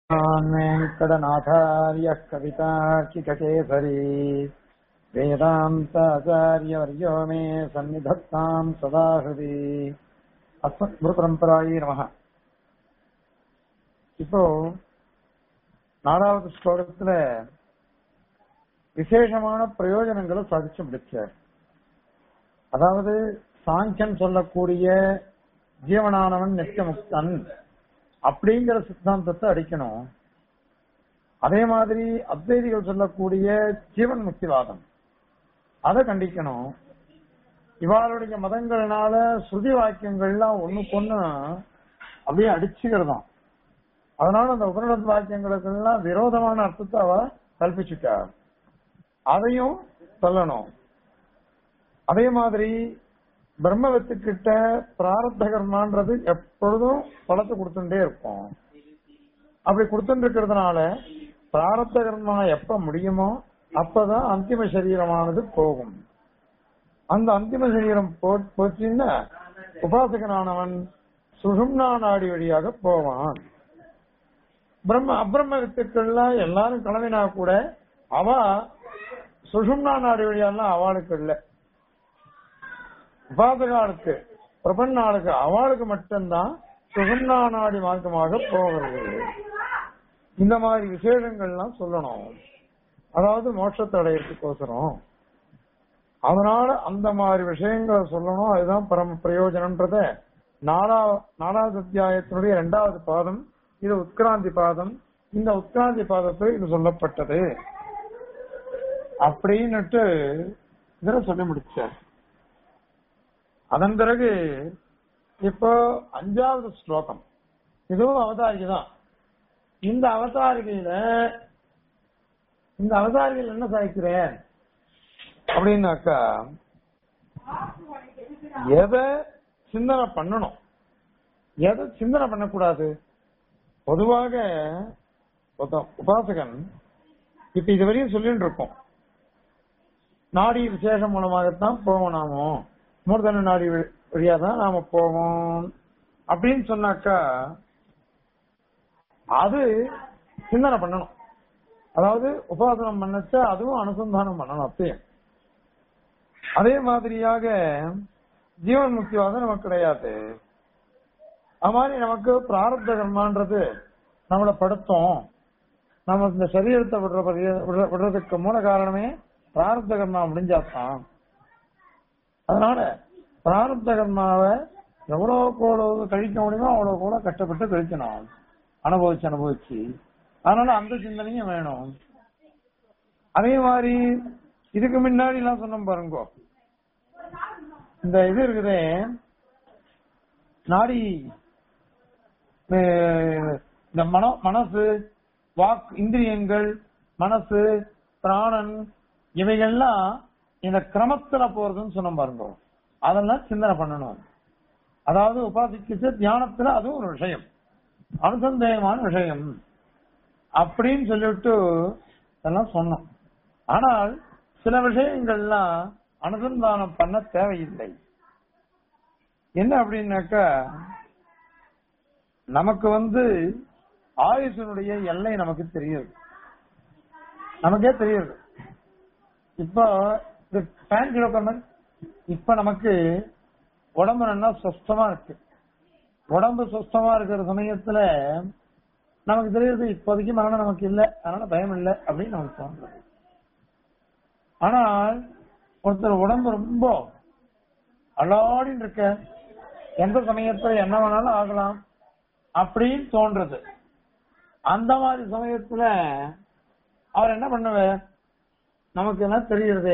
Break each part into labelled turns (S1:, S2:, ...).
S1: वेङ्कटनाथार्यः कवितार्किककेसरी वेदान्ताचार्यवर्यो मे सन्निधत्ताम् सदा हृदि அஸ்மத்குருபரம்பராயி நமக இப்போ நாலாவது ஸ்லோகத்துல விசேஷமான பிரயோஜனங்களை சாதிச்சு முடிச்சார் அதாவது சாங்கியன் சொல்லக்கூடிய ஜீவனானவன் நித்தியமுக்தன் அப்படிங்கிற சித்தாந்தத்தை அடிக்கணும் அதே மாதிரி அத்வைதிகள் சொல்லக்கூடிய ஜீவன் முக்திவாதம் அதை கண்டிக்கணும் இவாளுடைய மதங்கள்னால ஸ்ருதி வாக்கியங்கள்லாம் ஒண்ணுக்கொன்னு அப்படியே அடிச்சுக்கிறதாம் அதனால அந்த உபநிடத் வாக்கியங்களுக்கெல்லாம் விரோதமான அர்த்தத்தை அவ கல்பிச்சுட்டா அதையும் சொல்லணும் அதே மாதிரி பிரம்மவத்துக்கிட்ட பிராரத்த கர்மான்றது எப்பொழுதும் பலத்தை கொடுத்துட்டே இருக்கும் அப்படி கொடுத்துட்டு இருக்கிறதுனால பிராரத்த கர்மா எப்ப முடியுமோ அப்பதான் அந்திம சரீரமானது போகும் அந்த அந்திம சரீரம் போச்சுன்னா உபாசகனானவன் சுஷும்னா நாடி வழியாக போவான் பிரம்ம அப்பிரம்ம வித்துக்கள்லாம் எல்லாரும் கிளம்பினா கூட அவ சுஷும்னா நாடி வழியெல்லாம் அவளுக்கு இல்லை உபாசகாளுக்கு பிரபன்னாளுக்கு அவளுக்கு மட்டும்தான் சுகம்னா நாடி மார்க்கமாக போகிறது இந்த மாதிரி விசேஷங்கள்லாம் சொல்லணும் அதாவது மோட்சத்தை அடையிறதுக்கோசரம் அதனால அந்த மாதிரி விஷயங்களை சொல்லணும் அதுதான் பரம பிரயோஜனம்ன்றத நாலா நாலாவது அத்தியாயத்தினுடைய இரண்டாவது பாதம் இது உட்கிராந்தி பாதம் இந்த உட்கிராந்தி பாதத்தில் இது சொல்லப்பட்டது அப்படின்னுட்டு இதுல சொல்லி முடிச்சார் அதன் பிறகு இப்போ அஞ்சாவது ஸ்லோகம் இதுவும் அவதாரிகை தான் இந்த அவதாரிகையில இந்த அவதாரிகையில் என்ன சாய்க்கிறேன் அப்படின்னாக்கா எதை சிந்தனை பண்ணணும் எதை சிந்தனை பண்ணக்கூடாது பொதுவாக உபாசகன் இப்ப இதுவரையும் சொல்லிட்டு இருக்கோம் நாடி விசேஷம் மூலமாகத்தான் போவோம் நாமோ மூர்தன நாடி வழியா தான் நாம போவோம் அப்படின்னு சொன்னாக்கா அது சிந்தனை பண்ணணும் அதாவது உபாசனம் பண்ணச்சா அதுவும் அனுசந்தானம் பண்ணணும் அப்பயும் அதே மாதிரியாக ஜீவன் முக்திவாதம் நமக்கு கிடையாது அது மாதிரி நமக்கு பிராரப்த கர்மான்றது நம்மளை படுத்தும் நம்ம இந்த சரீரத்தை விடுற விடுறதுக்கு மூல காரணமே பிராரப்த கர்மா முடிஞ்சாத்தான் அதனால பிராரப்த கர்மாவை எவ்வளவுக்கு எவ்வளவு கழிக்க முடியுமோ அவ்வளவு கூட கஷ்டப்பட்டு கழிக்கணும் அனுபவிச்சு அனுபவிச்சு அதனால அந்த சிந்தனையும் வேணும் அதே மாதிரி இதுக்கு முன்னாடி எல்லாம் சொன்னோம் பாருங்க இந்த இது இருக்குதே நாடி இந்த மன மனசு வாக் இந்திரியங்கள் மனசு பிராணன் இவைகள்லாம் இந்த கிரமத்துல போறதுன்னு சொன்ன பாருங்க அதெல்லாம் சிந்தனை பண்ணணும் அதாவது உபாசிக்கிச்சு தியானத்துல அதுவும் ஒரு விஷயம் அனுசந்தேகமான விஷயம் அப்படின்னு சொல்லிட்டு இதெல்லாம் சொன்னோம் ஆனால் சில விஷயங்கள்லாம் அனுசந்தானம் பண்ண தேவையில்லை என்ன அப்படின்னாக்கா நமக்கு வந்து ஆயுசனுடைய எல்லை நமக்கு தெரியுது நமக்கே தெரியுது இப்போ ஃபேன் கிலோ இப்ப நமக்கு உடம்பு நல்லா சுஸ்தமா இருக்கு உடம்பு சுஸ்தமா இருக்கிற சமயத்துல நமக்கு தெரியுது இப்போதைக்கு மரணம் நமக்கு இல்லை அதனால பயம் இல்லை அப்படின்னு நமக்கு தோன்றது ஆனால் ஒருத்தர் உடம்பு ரொம்ப அலாடின்னு இருக்க எந்த சமயத்துல என்ன வேணாலும் ஆகலாம் அப்படின்னு தோன்றது அந்த மாதிரி சமயத்துல அவர் என்ன பண்ணுவார் நமக்கு என்ன தெரியுறது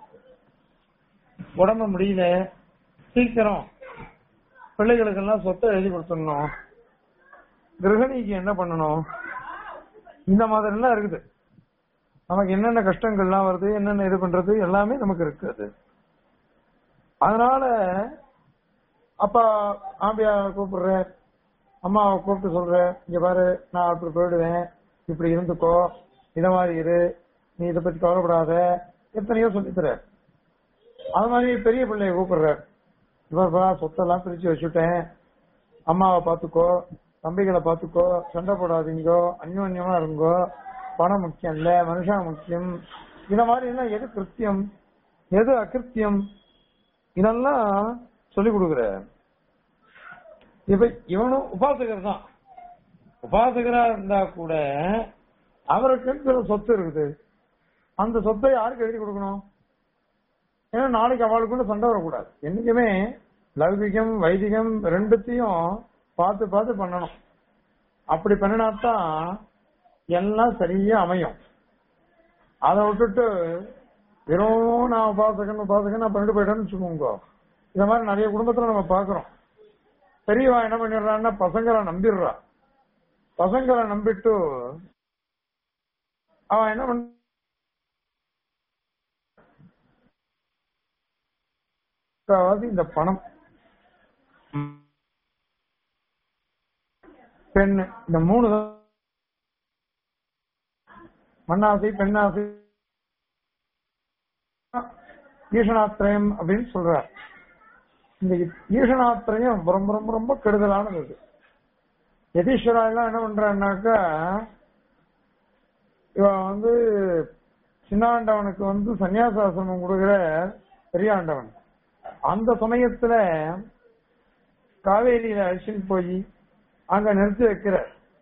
S1: உடம்பு முடியல சீக்கிரம் பிள்ளைகளுக்கெல்லாம் சொத்தை எழுதி கொடுத்துடணும் கிரகணிக்கு என்ன பண்ணணும் இந்த மாதிரி எல்லாம் இருக்குது நமக்கு என்னென்ன கஷ்டங்கள்லாம் வருது என்னென்ன இது பண்றது எல்லாமே நமக்கு இருக்குது அதனால அப்பா ஆம்பியா கூப்பிடுறேன் அம்மாவை கூப்பிட்டு சொல்றேன் இங்க பாரு நான் அப்படி போயிடுவேன் இப்படி இருந்துக்கோ இத மாதிரி இரு நீ இதை பத்தி கவலைப்படாத எத்தனையோ சொல்லித்தர அது மாதிரி பெரிய பிள்ளைய கூப்பிடுற இவர்பா சொத்தெல்லாம் பிரிச்சு வச்சுட்டேன் அம்மாவை பாத்துக்கோ தம்பிகளை பார்த்துக்கோ சண்டை போடாதீங்கோ அந்யோன்யமா இருங்கோ பணம் முக்கியம் இல்ல மனுஷன் முக்கியம் இந்த மாதிரி எல்லாம் எது கிருத்தியம் எது அகிருத்தியம் இதெல்லாம் சொல்லி கொடுக்குற இப்ப இவனும் உபாசகர் தான் உபாசகரா இருந்தா கூட அவருக்கு சில சொத்து இருக்குது அந்த சொத்தை யாருக்கு எழுதி கொடுக்கணும் ஏன்னா நாளைக்கு அவளுக்குள்ள சண்டை வரக்கூடாது என்னைக்குமே லௌகிகம் வைதிகம் ரெண்டுத்தையும் பார்த்து பார்த்து பண்ணணும் அப்படி பண்ணினாத்தான் எல்லாம் சரியா அமையும் அதை விட்டுட்டு வெறும் நான் உபாசகன் உபாசகன் நான் பண்ணிட்டு போயிட்டேன்னு வச்சுக்கோங்க இந்த மாதிரி நிறைய குடும்பத்துல நம்ம பாக்குறோம் பெரியவா என்ன பண்ணிடுறான்னா பசங்களை நம்பிடுறா பசங்களை நம்பிட்டு அவன் என்ன பண்ண முக்காவாசி இந்த பணம் பெண் இந்த மூணு தான் மண்ணாசை பெண்ணாசை ஈஷனாத்திரயம் அப்படின்னு சொல்றார் இந்த ஈஷனாத்திரயம் ரொம்ப ரொம்ப ரொம்ப கெடுதலானது இது யதீஸ்வரா எல்லாம் என்ன பண்றான்னாக்கா இவன் வந்து சின்னாண்டவனுக்கு வந்து சன்னியாசாசிரமம் கொடுக்கிற பெரியாண்டவன் அந்த சமயத்துல காவேரியில அழிச்சுன்னு போய் அங்க நிறுத்தி வைக்கிற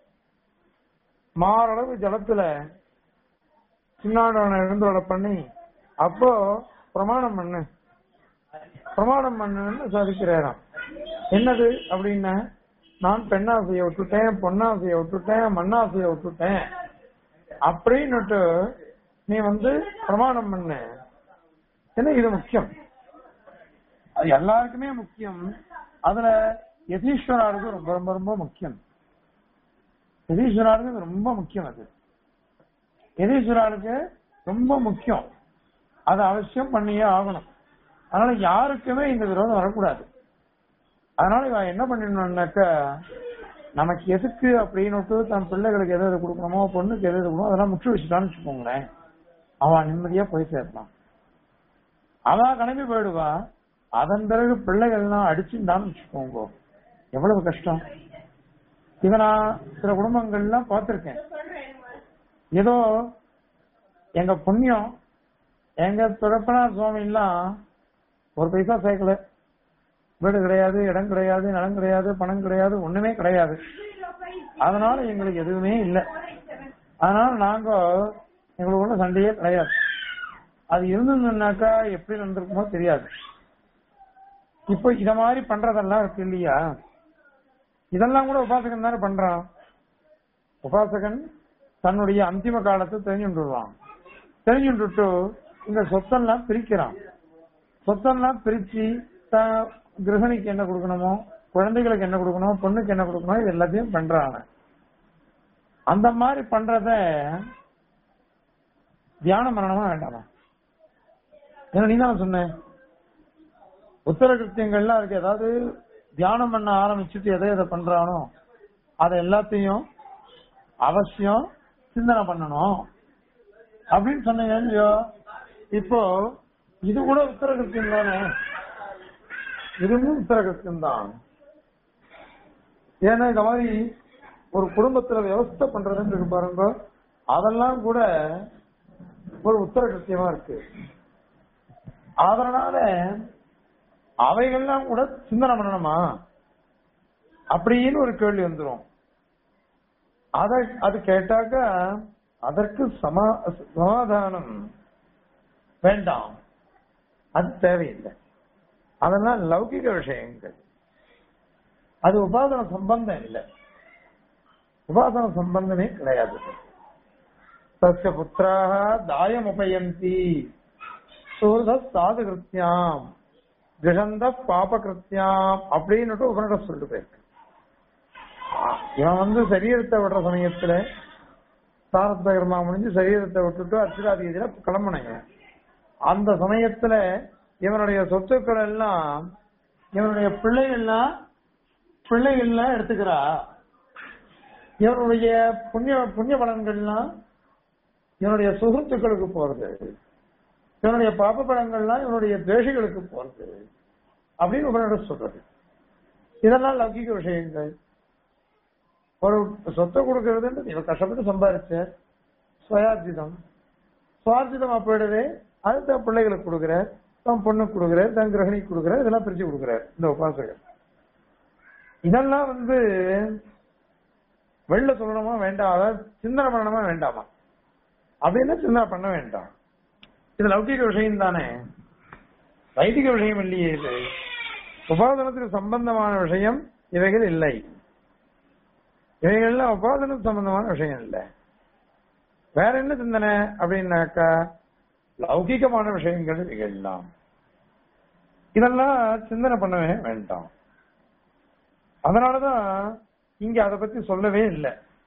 S1: மாரளவு ஜலத்துல சின்னாண்டவனை எழுந்தோட பண்ணி அப்போ பிரமாணம் பண்ணு பிரமாணம் பண்ணுன்னு சாதிக்கிறாராம் என்னது அப்படின்னா நான் பெண்ணாசையை விட்டுட்டேன் பொன்னாசையை விட்டுட்டேன் மண்ணாசையை விட்டுட்டேன் அப்படின்னுட்டு நீ வந்து பிரமாணம் பண்ணு ஏன்னா இது முக்கியம் அது எல்லாருக்குமே முக்கியம் அதுல யதீஸ்வராருக்கு ரொம்ப ரொம்ப ரொம்ப முக்கியம் யதீஸ்வராருக்கு இது ரொம்ப முக்கியம் அது யதீஸ்வராருக்கு ரொம்ப முக்கியம் அது அவசியம் பண்ணியே ஆகணும் அதனால யாருக்குமே இந்த விரோதம் வரக்கூடாது அதனால இவன் என்ன பண்ணிடணும்னாக்கா நமக்கு எதுக்கு அப்படின்னு தன் பிள்ளைகளுக்கு எது எது கொடுக்கணுமோ பொண்ணுக்கு எது எது கொடுக்கணும் அதெல்லாம் முற்று வச்சுட்டான்னு வச்சுக்கோங்களேன் அவன் நிம்மதியா போய் சேரலாம் அவன் கிளம்பி போயிடுவா அதன் பிறகு பிள்ளைகள்லாம் அடிச்சுட்டான்னு வச்சுக்கோங்க எவ்வளவு கஷ்டம் இத நான் சில குடும்பங்கள்லாம் பார்த்திருக்கேன் ஏதோ எங்க புண்ணியம் எங்க துறப்பனார் சுவாமி எல்லாம் ஒரு பைசா சேர்க்கல வீடு கிடையாது இடம் கிடையாது நிலம் கிடையாது பணம் கிடையாது ஒண்ணுமே கிடையாது அதனால எங்களுக்கு எதுவுமே இல்லை அதனால நாங்க எங்களுக்கு ஒண்ணு சண்டையே கிடையாது அது இருந்ததுன்னாக்கா எப்படி நடந்திருக்குமோ தெரியாது இப்போ இத மாதிரி பண்றதெல்லாம் இருக்கு இல்லையா இதெல்லாம் கூட உபாசகன் தானே பண்றான் உபாசகன் தன்னுடைய அந்திம காலத்தை தெரிஞ்சுட்டுருவான் தெரிஞ்சுட்டு இந்த சொத்தெல்லாம் பிரிக்கிறான் சொத்தெல்லாம் பிரிச்சு த- கிரகணிக்கு என்ன கொடுக்கணுமோ குழந்தைகளுக்கு என்ன கொடுக்கணும் பொண்ணுக்கு என்ன கொடுக்கணும் இது எல்லாத்தையும் பண்றான் அந்த மாதிரி பண்றத தியானம் பண்ணணுமா வேண்டாமா ஏன்னா நீ தானே சொன்ன உத்தர கிருத்தியங்கள்லாம் இருக்கு ஏதாவது தியானம் பண்ண ஆரம்பிச்சுட்டு எதை எதை பண்றானோ அதை எல்லாத்தையும் அவசியம் சிந்தனை பண்ணணும் அப்படின்னு சொன்னீங்க இல்லையோ இப்போ இது கூட உத்தர கிருத்தியம் தானே இதுவும் உத்தர கிருத்தியம் தான் ஏன்னா இந்த மாதிரி ஒரு குடும்பத்துல வியவஸ்தை பண்றதுன்னு இருக்கு பாருங்க அதெல்லாம் கூட ஒரு உத்தர கிருத்தியமா இருக்கு அதனால அவைகள்லாம் கூட சிந்தனை பண்ணணுமா அப்படின்னு ஒரு கேள்வி வந்துரும் அத அது கேட்டாக்க அதற்கு சமா சமாதானம் வேண்டாம் அது தேவையில்லை அதெல்லாம் லௌகிக விஷயங்கள் அது உபாசன சம்பந்தம் இல்லை உபாசன சம்பந்தமே கிடையாது தஸ்ய புத்திராக தாயம் உபயந்தி சூத சாது கிருத்தியாம் கிரகந்த பாப கிருத்தியாம் அப்படின்னுட்டு உபனிட சொல்லிட்டு போயிருக்கு இவன் வந்து சரீரத்தை விடுற சமயத்துல சாரத்த கர்மா முடிஞ்சு சரீரத்தை விட்டுட்டு அர்ச்சிராதிகதியில கிளம்புனாங்க அந்த சமயத்துல இவனுடைய சொத்துக்கள் எல்லாம் இவனுடைய பிள்ளைகள்லாம் பிள்ளைகள்லாம் எடுத்துக்கிறா இவனுடைய புண்ணிய புண்ணிய பலன்கள்லாம் இவனுடைய சுகத்துக்களுக்கு போறது இவனுடைய பாப்ப பலன்கள்லாம் இவனுடைய துவேஷிகளுக்கு போறது அப்படின்னு உபனிட சொல்றது இதெல்லாம் லௌகிக விஷயங்கள் ஒரு சொத்தை கொடுக்கறதுன்றது இவன் கஷ்டப்பட்டு சம்பாதிச்ச சுயார்ஜிதம் சுவார்ஜிதமா போயிடவே அது தன் பிள்ளைகளுக்கு கொடுக்குறார் தன் பொண்ணுக்கு கொடுக்குறார் தன் கிரகணிக்கு கொடுக்குறார் இதெல்லாம் பிரிச்சு கொடுக்குறார் இந்த உபாசகர் இதெல்லாம் வந்து வெளில சொல்லணுமா வேண்டாம் அதாவது சிந்தனை பண்ணணுமா வேண்டாமா அப்படின்னு சிந்தனை பண்ண வேண்டாம் இது லௌகிக விஷயம் தானே வைதிக விஷயம் இல்லையே இது உபாதனத்துக்கு சம்பந்தமான விஷயம் இவைகள் இல்லை இவைகள்லாம் உபாதனத்துக்கு சம்பந்தமான விஷயம் இல்லை வேற என்ன சிந்தனை அப்படின்னாக்கா லௌகிகமான விஷயங்கள் இவைகள்லாம் இதெல்லாம் சிந்தனை பண்ணவே வேண்டாம் அதனாலதான் இங்க அதை பத்தி சொல்லவே இல்லை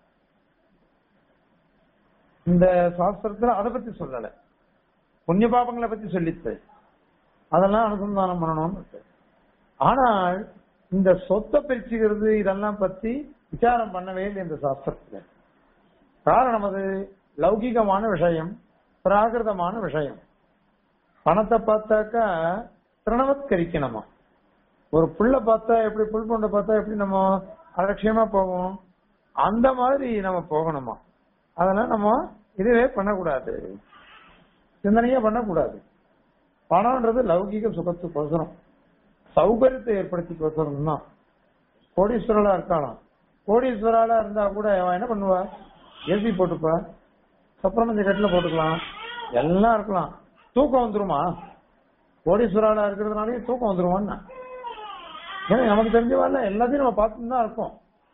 S1: இந்த சாஸ்திரத்துல அதை பத்தி சொல்லல புண்ணிய பாபங்களை பத்தி சொல்லித்து அதெல்லாம் அனுசந்தானம் பண்ணணும்னு இருக்கு ஆனால் இந்த சொத்தை பிரிச்சுக்கிறது இதெல்லாம் பத்தி விசாரம் பண்ணவே இல்லை இந்த சாஸ்திரத்துல காரணம் அது லௌகிகமான விஷயம் பிராகிருதமான விஷயம் பணத்தை பார்த்தாக்கா திரணவத்கரிக்கணுமா ஒரு புல்ல பார்த்தா எப்படி புல் பொண்டை பார்த்தா எப்படி நம்ம அலட்சியமா போவோம் அந்த மாதிரி நம்ம போகணுமா அதெல்லாம் நம்ம இதுவே பண்ணக்கூடாது சிந்தனையே பண்ணக்கூடாது பணம்ன்றது லௌகிக சுகத்துக்கோசரம் சௌகரியத்தை ஏற்படுத்திக்கோசரம் தான் கோடீஸ்வரலா இருக்கலாம் கோடீஸ்வராலா இருந்தா கூட அவன் என்ன பண்ணுவா ஏசி போட்டுப்பா சப்பரமஞ்ச கட்டில போட்டுக்கலாம் எல்லாம் இருக்கலாம் தூக்கம் வந்துருமா கோடீஸ்வராலா இருக்கிறதுனாலே தூக்கம் வந்துருமான்னா ஏன்னா நமக்கு தெரிஞ்சவால எல்லாத்தையும் நம்ம பார்த்துட்டு தான் இருக்கோம்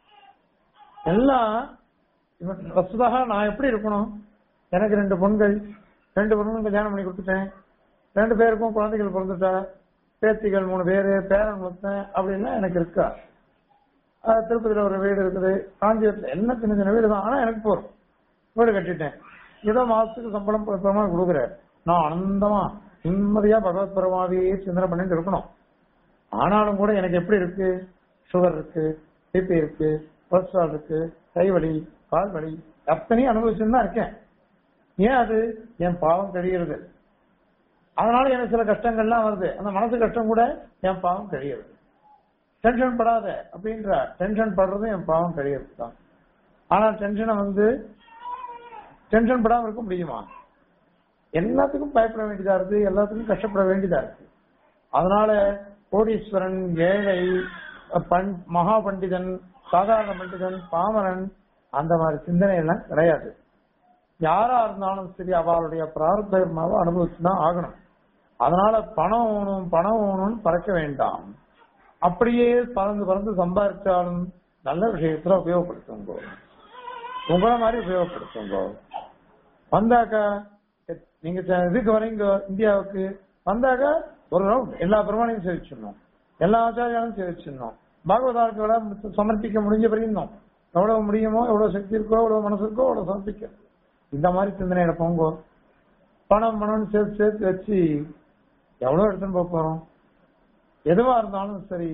S1: எல்லாம் இவன் வசதாக நான் எப்படி இருக்கணும் எனக்கு ரெண்டு பொண்கள் ரெண்டு பொண்ணுங்க கல்யாணம் பண்ணி கொடுத்துட்டேன் ரெண்டு பேருக்கும் குழந்தைகள் பிறந்துட்டா பேத்திகள் மூணு பேரு பேரன் மொத்தம் அப்படின்னா எனக்கு இருக்கா ஆஹ் திருப்பதியில ஒரு வீடு இருக்குது காஞ்சிபுரத்துல என்ன சின்ன சின்ன வீடு தான் ஆனா எனக்கு போறோம் வீடு கட்டிட்டேன் ஏதோ மாசத்துக்கு சம்பளம் பிரமா கொடுக்குறாரு நான் ஆனந்தமா நிம்மதியா பகவத் பரமாவே சிந்தனை பண்ணிட்டு இருக்கணும் ஆனாலும் கூட எனக்கு எப்படி இருக்கு சுகர் இருக்கு பிபி இருக்கு கொலஸ்ட்ரால் இருக்கு கைவலி கால் வலி அத்தனையும் அனுபவிச்சுன்னு தான் இருக்கேன் ஏன் அது என் பாவம் கழிகிறது அதனால எனக்கு சில கஷ்டங்கள்லாம் வருது அந்த மனசு கஷ்டம் கூட என் பாவம் கழிகிறது டென்ஷன் படாத அப்படின்ற டென்ஷன் படுறது என் பாவம் கழிகிறது தான் ஆனா டென்ஷனை வந்து டென்ஷன் படாம இருக்க முடியுமா எல்லாத்துக்கும் பயப்பட வேண்டியதா இருக்கு எல்லாத்துக்கும் கஷ்டப்பட வேண்டியதா இருக்கு அதனால கோடீஸ்வரன் ஏழை பண் மகா பண்டிதன் சாதாரண பண்டிதன் பாமரன் அந்த மாதிரி சிந்தனை எல்லாம் கிடையாது யாரா இருந்தாலும் சரி அவளுடைய பிரார்த்த கர்மாவை அனுபவிச்சுதான் ஆகணும் அதனால பணம் வேணும் பணம் வேணும்னு பறக்க வேண்டாம் அப்படியே பறந்து பறந்து சம்பாதிச்சாலும் நல்ல விஷயத்துல உபயோகப்படுத்துங்க உங்களை மாதிரி உபயோகப்படுத்துங்க வந்தாக்கா நீங்க ச- இதுக்கு வரீங்க இந்தியாவுக்கு வந்தாக்கா ஒரு ரவுண்ட் எல்லா பிரமாணையும் சேவிச்சிடணும் எல்லா ஆச்சாரியாலும் சேவிச்சிடணும் பாகவதாருக்கு எவ்வளவு சமர்ப்பிக்க முடிஞ்ச வரையும் எவ்வளவு முடியுமோ எவ்வளவு சக்தி இருக்கோ எவ்வளவு மனசு இருக்கோ அவ்வளவு சமர்ப்பிக்க இந்த மாதிரி சிந்தனையில போங்க பணம் பணம்னு சேர்த்து சேர்த்து வச்சு எவ்வளவு எடுத்துன்னு போக போறோம் எதுவா இருந்தாலும் சரி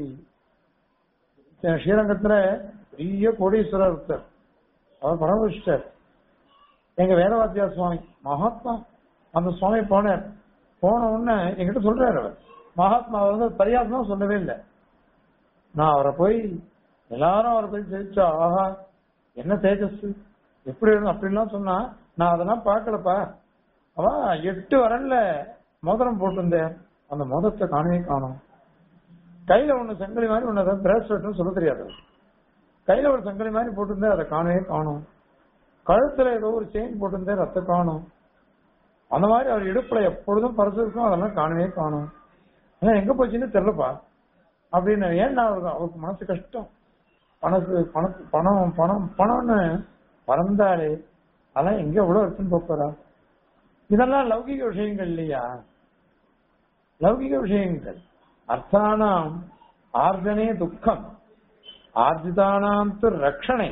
S1: ஸ்ரீ- ஸ்ரீரங்கத்துல பெரிய கோடீஸ்வரர் ஒருத்தர் அவர் பரமவிஷ்டர் எங்க வேதவாத்தியா சுவாமி மகாத்மா அந்த சுவாமி போனார் போன உடனே என்கிட்ட சொல்றாரு அவர் மகாத்மா அவர் வந்து பரியாசமா சொல்லவே இல்லை நான் அவரை போய் எல்லாரும் அவரை போய் ஜெயிச்சா ஆஹா என்ன தேஜஸ் எப்படி இருக்கும் அப்படின்லாம் சொன்னா நான் அதெல்லாம் பார்க்கலப்பா அவ எட்டு வரன்ல மோதிரம் போட்டிருந்தேன் அந்த மோதிரத்தை காணவே காணும் கையில ஒண்ணு சங்கிலி மாதிரி ஒண்ணு பிரேஸ்லெட்னு சொல்ல தெரியாது கையில ஒரு சங்கிலி மாதிரி போட்டிருந்தேன் அதை காணவே காணும் கழுத்துல ஏதோ ஒரு செயின் போட்டிருந்தேன் ரத்த காணும் அந்த மாதிரி அவர் இடுப்புல எப்பொழுதும் பரிசு இருக்கும் அதெல்லாம் காணவே காணும் ஆனா எங்க போச்சுன்னு தெரியலப்பா அப்படின்னு ஏன்னா அவருக்கு அவருக்கு மனசு கஷ்டம் பணத்து பணத்து பணம் பணம் பணம்னு பறந்தாலே அதெல்லாம் எங்க எவ்வளவு எடுத்துன்னு போறா இதெல்லாம் லௌகிக விஷயங்கள் இல்லையா லௌகிக விஷயங்கள் அர்த்தானாம் ஆர்ஜனே துக்கம் ஆர்ஜிதானாம் து ரக்ஷணை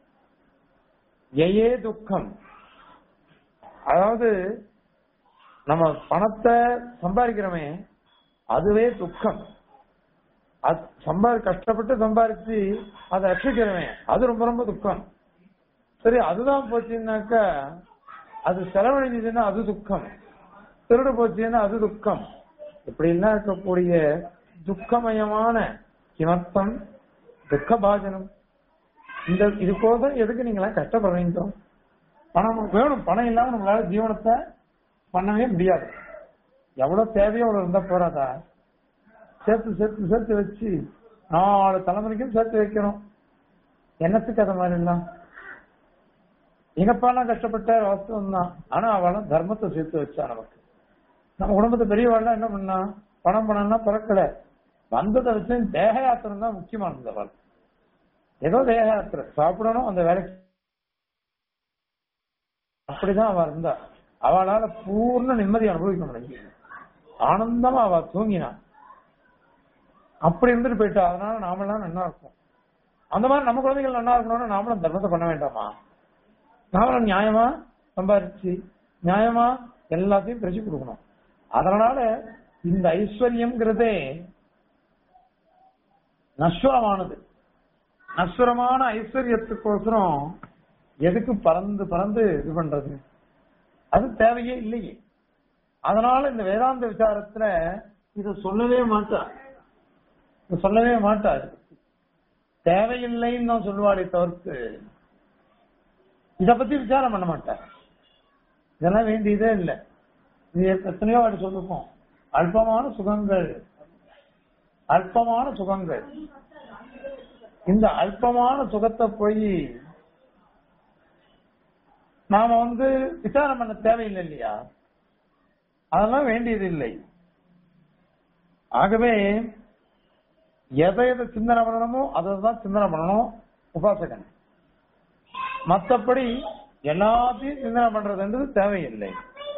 S1: எயே துக்கம் அதாவது நம்ம பணத்தை சம்பாதிக்கிறோமே அதுவே துக்கம் அது சம்பாதி கஷ்டப்பட்டு சம்பாதிச்சு அதை ரட்சிக்கிறவன் அது ரொம்ப ரொம்ப துக்கம் சரி அதுதான் போச்சுன்னாக்கா அது செலவழிஞ்சதுன்னா அது துக்கம் திருடு போச்சுன்னா அது துக்கம் இப்படி எல்லாம் இருக்கக்கூடிய துக்கமயமான கிமர்த்தம் துக்க பாஜனம் இந்த இது போதும் எதுக்கு நீங்களாம் கஷ்டப்படுறீங்க பணம் வேணும் பணம் இல்லாம நம்மளால ஜீவனத்தை பண்ணவே முடியாது எவ்வளவு தேவையோ அவ்வளவு இருந்தா போறாதா சேர்த்து சேர்த்து சேர்த்து வச்சு நாலு தலைமுறைக்கும் சேர்த்து வைக்கணும் என்னத்துக்கு அது மாதிரி எல்லாம் எங்கப்பாலாம் கஷ்டப்பட்ட வாஸ்தவம் தான் ஆனா அவளும் தர்மத்தை சேர்த்து வச்சா நமக்கு நம்ம குடும்பத்து பெரியவாள்லாம் என்ன பண்ணா பணம் பணம்னா பிறக்கல வந்ததை வச்சு தேக யாத்திரம் தான் முக்கியமானது அவள் ஏதோ தேக யாத்திரை சாப்பிடணும் அந்த வேலைக்கு அப்படிதான் அவ இருந்தா அவளால பூர்ண நிம்மதி அனுபவிக்க முடியும் ஆனந்தமா அவ தூங்கினான் அப்படி இருந்துட்டு போயிட்டா அதனால நாமெல்லாம் நல்லா இருக்கும் அந்த மாதிரி நம்ம குழந்தைகள் நல்லா இருக்கணும்னா நாமளும் தர்மத்தை பண்ண வேண்டாமா நாமளும் நியாயமா சம்பாரிச்சு நியாயமா எல்லாத்தையும் பிரிச்சு கொடுக்கணும் அதனால இந்த ஐஸ்வர்யம்ங்கிறதே நஸ்வரமானது நஸ்வரமான ஐஸ்வர்யத்துக்கோசரம் எதுக்கு பறந்து பறந்து இது பண்றது அது தேவையே இல்லையே அதனால இந்த வேதாந்த விசாரத்துல இத சொல்லவே மாட்டா இத சொல்லவே மாட்டா இது பத்தி. தேவையில்லைன்னு தான் சொல்லுவாளே தவிர்த்து இத பத்தி விசாரம் பண்ண மாட்டார் இதெல்லாம் வேண்டியதே இல்லை இது எத்தனையோ வாட்டி சொல்லிருக்கோம் அல்பமான சுகங்கள் அல்பமான சுகங்கள் இந்த அல்பமான சுகத்தை போய் நாம வந்து விசாரம் பண்ண தேவையில்லை இல்லையா அதெல்லாம் வேண்டியது இல்லை ஆகவே எதை எதை சிந்தனை பண்ணணுமோ அதை தான் சிந்தனை பண்ணணும் உபாசகன் மத்தபடி எல்லாத்தையும் சிந்தனை பண்றதுன்றது தேவையில்லை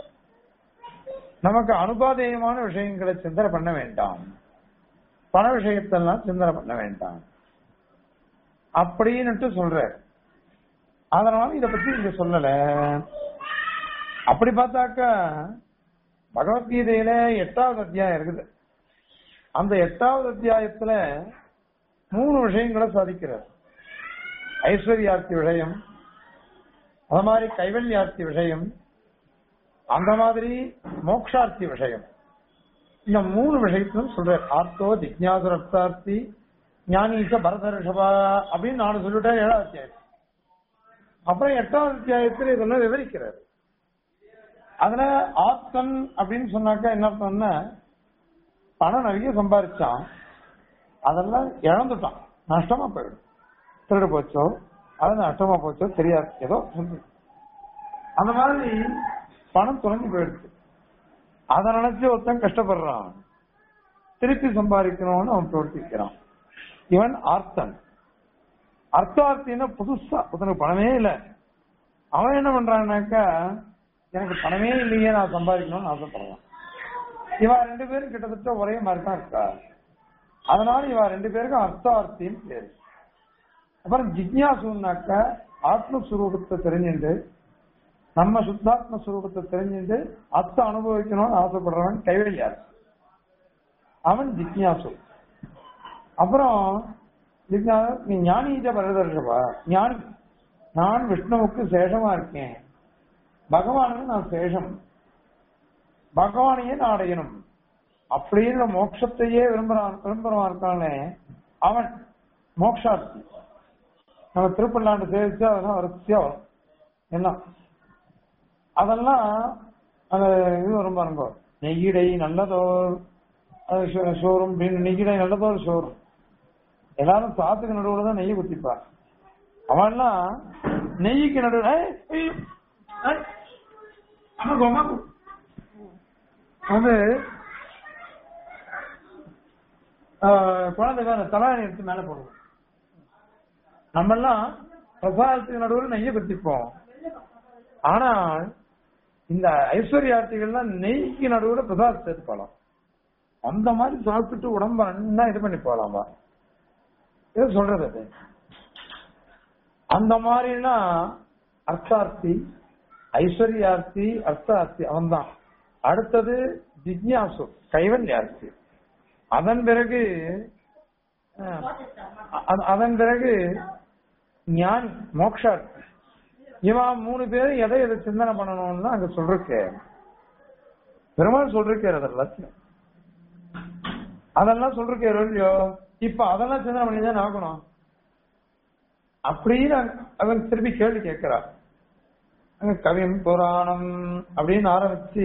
S1: நமக்கு அனுபாதேயமான விஷயங்களை சிந்தனை பண்ண வேண்டாம் பண விஷயத்தெல்லாம் சிந்தனை பண்ண வேண்டாம் அப்படின்னுட்டு சொல்ற அதனால இத பத்தி இங்க சொல்லல அப்படி பார்த்தாக்கா பகவத்கீதையில எட்டாவது அத்தியாயம் இருக்குது அந்த எட்டாவது அத்தியாயத்துல மூணு விஷயங்களை சாதிக்கிறார் ஐஸ்வர்யார்த்தி விஷயம் அது மாதிரி கைவல்யார்த்தி விஷயம் அந்த மாதிரி மோக்ஷார்த்தி விஷயம் இந்த மூணு விஷயத்திலும் சொல்றார் ஆர்த்தோ ஜிக்ஞாசு ரப்தார்த்தி ஞானீச பரத ரிஷபா அப்படின்னு நாலு சொல்லிட்டேன் ஏழாவது அத்தியாயம் அப்புறம் எட்டாவது அத்தியாயத்தில் இதெல்லாம் விவரிக்கிறார் அதுல ஆத்தன் அப்படின்னு சொன்னாக்கா என்ன அர்த்தம்னா பணம் நிறைய சம்பாதிச்சான் அதெல்லாம் இழந்துட்டான் நஷ்டமா போயிடும் திருடு போச்சோ அது நஷ்டமா போச்சோ தெரியாது ஏதோ சொல்லு அந்த மாதிரி பணம் தொலைஞ்சு போயிடுச்சு அதை நினைச்சு ஒருத்தன் கஷ்டப்படுறான் திருப்பி சம்பாதிக்கணும்னு அவன் பிரவர்த்திக்கிறான் இவன் ஆர்த்தன் அர்த்தார்த்தின்னா புதுசா ஒருத்தனுக்கு பணமே இல்லை அவன் என்ன பண்றான்னாக்கா எனக்கு பணமே இல்லையே நான் சம்பாதிக்கணும்னு ஆசைப்படுறான் இவா ரெண்டு பேரும் கிட்டத்தட்ட ஒரே மாதிரி தான் இருக்கா அதனால இவா ரெண்டு பேருக்கும் அர்த்தார்த்தின்னு பேரு அப்புறம் ஜிக்யாசுனாக்க ஆத்மஸ்வரூபத்தை தெரிஞ்சுட்டு நம்ம சுத்தாத்ம ஸ்வரூபத்தை தெரிஞ்சுட்டு அத்த அனுபவிக்கணும்னு ஆசைப்படுறவன் கைவெளியார் அவன் ஜிக்யாசு அப்புறம் ஜிக்ஞாசு நீ ஞானிஜ பரதர்ஷபா ஞானி நான் விஷ்ணுவுக்கு சேஷமா இருக்கேன் பகவானுக்கு நான் சேஷம் பகவானையே நான் அடையணும் அப்படின்னு மோட்சத்தையே விரும்புறான் விரும்புறவன் இருக்கானே அவன் மோக்ஷார்த்தி நம்ம திருப்பல்லாண்டு சேவிச்சு அதெல்லாம் வரிசையா வரும் எல்லாம் அதெல்லாம் அந்த இது வரும் பாருங்க நெய்யிடை நல்லதோர் அது ஷோ- ஷோரூம் அப்படின்னு நெய்யிடை நல்லதோர் ஷோரூம் எல்லாரும் சாத்துக்கு நடுவுல தான் நெய்யை குத்திப்பா அவன்லாம் நெய்யுக்கு நடுவில் ஏய், ஏய், ஏய், அம்மாக்கு, அம்மாக்கு. வந்து ஆஹ், குழந்தை வேற தலைவணி எடுத்து மேல போடுவோம் நம்ம எல்லாம் பிரசாதத்துக்கு நடுவில் நெய்யை குத்திப்போம் ஆனால் இந்த ஐஸ்வர்யார்த்திகள்லாம் நெய்க்கு நடுவுல பிரசாதம் சேர்த்து போலாம் அந்த மாதிரி சாப்பிட்டுட்டு உடம்ப நல்லா இது பண்ணி போலாமா இது சொல்றது அது அந்த மாதிரினா அர்த்தார்த்தி ஐஸ்வர்யார்த்தி அர்த்தார்த்தி அவன்தான் அடுத்தது ஜிக்யாசு கைவல்யார்த்தி அதன் பிறகு அஹ், அ- அதன் பிறகு ஞானி மோக்ஷார்த்தி இவன் மூணு பேரும் எதை எதை சிந்தனை பண்ணணும்னு அங்க சொல்றக்கு பெருமாள் சொல்றக்காரு அது எல்லாத்தையும் அதெல்லாம் சொல்றக்காரு இல்லையோ இப்ப அதெல்லாம் சிந்தனை பண்ணி தான் ஆகணும் அப்படின்னு அவன் திருப்பி கேள்வி கேட்கிறார் அங்க கவிம் புராணம் அப்படின்னு ஆரம்பிச்சு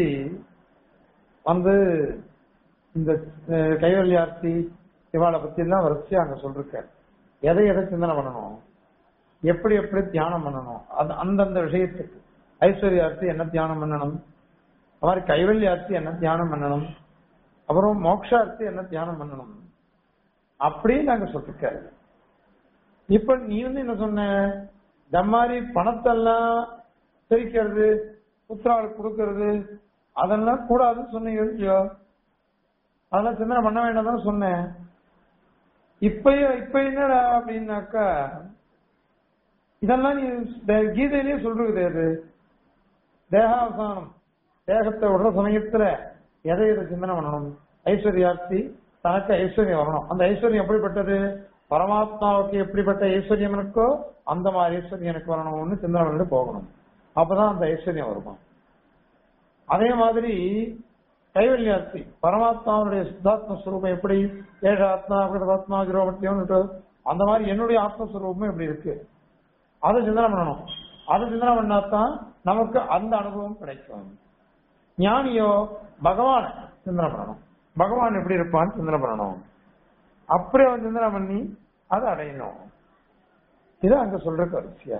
S1: வந்து இந்த அஹ், கைவல்யார்த்தி இவாளை பத்தி எல்லாம் வரிசையா அங்க சொல்லிருக்காரு எதை எதை சிந்தனை பண்ணணும் எப்படி எப்படி தியானம் பண்ணணும் அது அந்தந்த விஷயத்துக்கு ஐஸ்வர்யார்த்தி என்ன தியானம் பண்ணணும் அது மாதிரி கைவல்யார்த்தி என்ன தியானம் பண்ணணும் அப்புறம் மோக்ஷார்த்தி என்ன தியானம் பண்ணணும் அப்படின்னு நாங்க சொல்லிருக்காரு இப்ப நீ வந்து என்ன சொன்ன இந்த மாதிரி பணத்தெல்லாம் பிரிக்கிறது புத்திராளுக்கு கொடுக்கறது அதெல்லாம் கூடாதுன்னு சொன்னீங்க இல்லையோ அதெல்லாம் சிந்தனை பண்ண வேண்டாம் தான் சொன்னேன் இப்ப இப்ப என்னடா அப்படின்னாக்கா இதெல்லாம் நீ தே- கீதையிலேயே சொல்றது அது தேகாவசானம் தேகத்தை விடுற சமயத்துல எதை எதை சிந்தனை பண்ணணும் ஐஸ்வர்யார்த்தி தனக்கு ஐஸ்வர்யம் வரணும் அந்த ஐஸ்வர்யம் எப்படிப்பட்டது பரமாத்மாவுக்கு எப்படிப்பட்ட ஐஸ்வர்யம் இருக்கோ அந்த மாதிரி ஐஸ்வர்யம் எனக்கு வரணும்னு சிந்தனை பண்ணிட்டு போகணும் அப்பதான் அந்த ஐஸ்வர்யம் வருமா அதே மாதிரி கைவல்யார்த்தி பரமாத்மாவுடைய சுத்தாத்ம ஸ்வரூபம் எப்படி ஏழ ஆத்மா ஆத்மா ஜீரோபத்தியம் அந்த மாதிரி என்னுடைய ஆத்மஸ்வரூபமும் எப்படி இருக்கு அதை சிந்தனை பண்ணணும் அதை சிந்தனை பண்ணாதான் நமக்கு அந்த அனுபவம் கிடைக்கும் ஞானியோ பகவான் சிந்தனை பண்ணணும் பகவான் எப்படி இருப்பான்னு சிந்தனை பண்ணணும் அப்படி அவன் சிந்தனை பண்ணி அதை அடையணும் இது அங்க சொல்ற கருசியா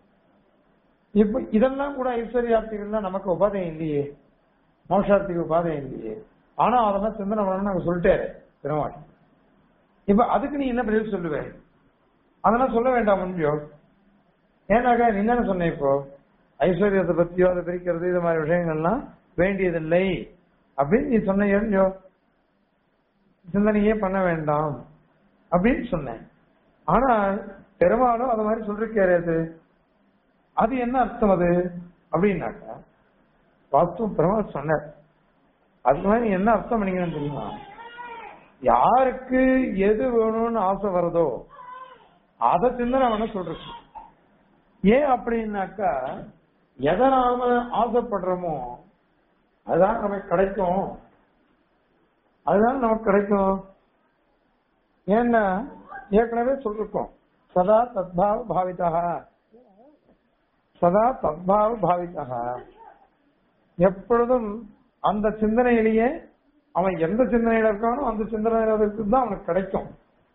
S1: இப்ப இதெல்லாம் கூட ஐஸ்வர்யார்த்திகள் நமக்கு உபாதையம் இல்லையே மோஷார்த்திக்கு உபாதையம் இல்லையே ஆனா அதெல்லாம் சிந்தனை பண்ணணும்னு நாங்க சொல்லிட்டாரு பெருமாள் இப்ப அதுக்கு நீ என்ன பதில் சொல்லுவ அதெல்லாம் சொல்ல வேண்டாம் முடியும் ஏன்னாக்கா நீ என்ன சொன்ன இப்போ ஐஸ்வர்யத்தை பத்தியோ அதை பிரிக்கிறது இது மாதிரி விஷயங்கள்லாம் வேண்டியதில்லை அப்படின்னு நீ சொன்ன இல்லையோ சிந்தனையே பண்ண வேண்டாம் அப்படின்னு சொன்னேன் ஆனா பெரும்பாலும் அது மாதிரி சொல்லிருக்காரு அது அது என்ன அர்த்தம் அது அப்படின்னாக்கா வாஸ்து பெருமாள் சொன்னார் அதுக்கு மாதிரி நீ என்ன அர்த்தம் பண்ணீங்கன்னு தெரியுமா யாருக்கு எது வேணும்னு ஆசை வருதோ அதை சிந்தனை பண்ண சொல்றது ஏன் அப்படின்னாக்கா எதை நாம ஆசைப்படுறோமோ அதுதான் நமக்கு கிடைக்கும் அதுதான் நமக்கு கிடைக்கும் ஏன்னா ஏற்கனவே சொல்லிருக்கோம் சதா தத்பாவ பாவிதா சதா தத்பாவ பாவிதா எப்பொழுதும் அந்த சிந்தனையிலேயே அவன் எந்த சிந்தனையில இருக்கானோ அந்த சிந்தனையில இருக்கிறது தான் அவனுக்கு கிடைக்கும்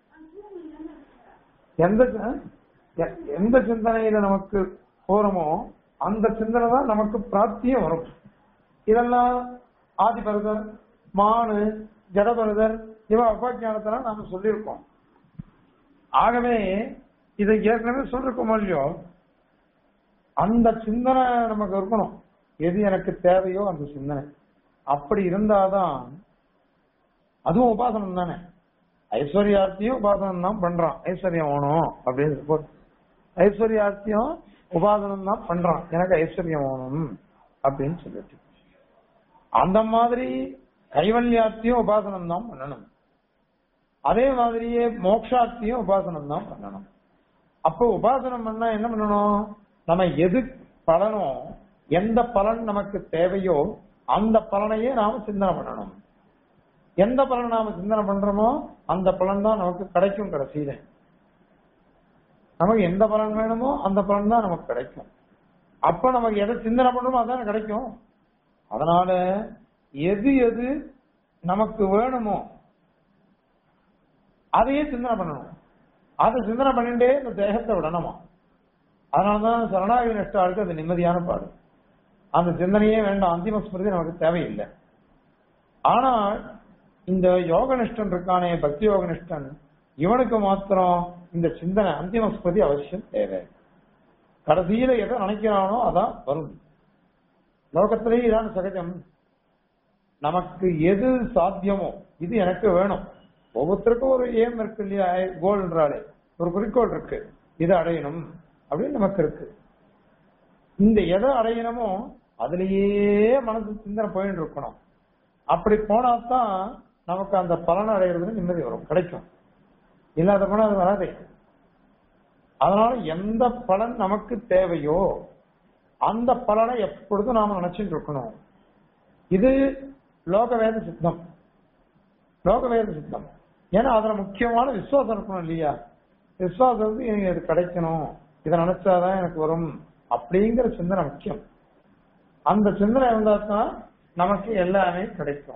S1: எந்த எ- எந்த சிந்தனையில நமக்கு போறோமோ அந்த சிந்தனை தான் நமக்கு பிராப்தியும் வரும் இதெல்லாம் ஆதிபரதர் மானு ஜடபரதர் இவ அபாக்கியானத்தெல்லாம் நாம சொல்லியிருக்கோம் ஆகவே இதை ஏற்கனவே சொல்லிருக்கோமோ இல்லையோ அந்த சிந்தனை நமக்கு இருக்கணும் எது எனக்கு தேவையோ அந்த சிந்தனை அப்படி இருந்தாதான் அதுவும் உபாசனம் தானே ஐஸ்வர்யார்த்தியும் உபாசனம் தான் பண்றான் ஐஸ்வர்யம் வேணும் அப்படின்னு suppose. ஐஸ்வர்யார்த்தியும் உபாசனம் தான் பண்றான் எனக்கு ஐஸ்வர்யம் வேணும் அப்படின்னு சொல்லிட்டு அந்த மாதிரி கைவல்யார்த்தியும் உபாசனம் தான் பண்ணணும் அதே மாதிரியே மோக்ஷார்த்தியும் உபாசனம் தான் பண்ணணும் அப்போ உபாசனம் பண்ணா என்ன பண்ணணும் நம்ம எது பலனோ எந்த பலன் நமக்கு தேவையோ அந்த பலனையே நாம சிந்தனை பண்ணணும் எந்த பலன் நாம சிந்தனை பண்றோமோ அந்த பலன் தான் நமக்கு கிடைக்கும் கடைசியில நமக்கு எந்த பலன் வேணுமோ அந்த பலன் தான் நமக்கு கிடைக்கும் அப்ப நமக்கு எதை சிந்தனை பண்றோமோ அதான் கிடைக்கும் அதனால எது எது நமக்கு வேணுமோ அதையே சிந்தனை பண்ணணும் அதை சிந்தனை பண்ணிட்டே இந்த தேகத்தை விடணுமா அதனாலதான் சரணாகி நஷ்டாளுக்கு அது நிம்மதியான பாடு அந்த சிந்தனையே வேண்டாம் அந்திம ஸ்மிருதி நமக்கு தேவையில்லை ஆனால் இந்த யோகனிஷ்டன் இருக்கானே பக்தி யோகனிஷ்டன் இவனுக்கு மாத்திரம் இந்த சிந்தனை அந்திம ஸ்மிருதி அவசியம் தேவை கடைசியில எதை நினைக்கிறானோ அதான் வரும் லோகத்திலேயே இதான் சகஜம் நமக்கு எது சாத்தியமோ இது எனக்கு வேணும் ஒவ்வொருத்தருக்கும் ஒரு ஏம் இருக்கு இல்லையா கோல்ன்றாலே ஒரு குறிக்கோள் இருக்கு இதை அடையணும் அப்படின்னு நமக்கு இருக்கு இந்த எதை அடையணுமோ அதுலயே மனசு சிந்தனை போயிட்டு இருக்கணும் அப்படி போனாதான் நமக்கு அந்த பலனை அடையிறது நிம்மதி வரும் கிடைக்கும் இல்லாத போனா அது வராதே அதனால எந்த பலன் நமக்கு தேவையோ அந்த பலனை எப்பொழுதும் நாம நினைச்சுட்டு இருக்கணும் இது லோகவேத சித்தம் லோகவேத சித்தம் ஏன்னா அதுல முக்கியமான விசுவாசம் இருக்கணும் இல்லையா விசுவாசம் வந்து எனக்கு இது கிடைக்கணும் இதை நினைச்சாதான் எனக்கு வரும் அப்படிங்கிற சிந்தனை முக்கியம் அந்த சிந்தனை இருந்தா தான் நமக்கு எல்லாமே கிடைக்கும்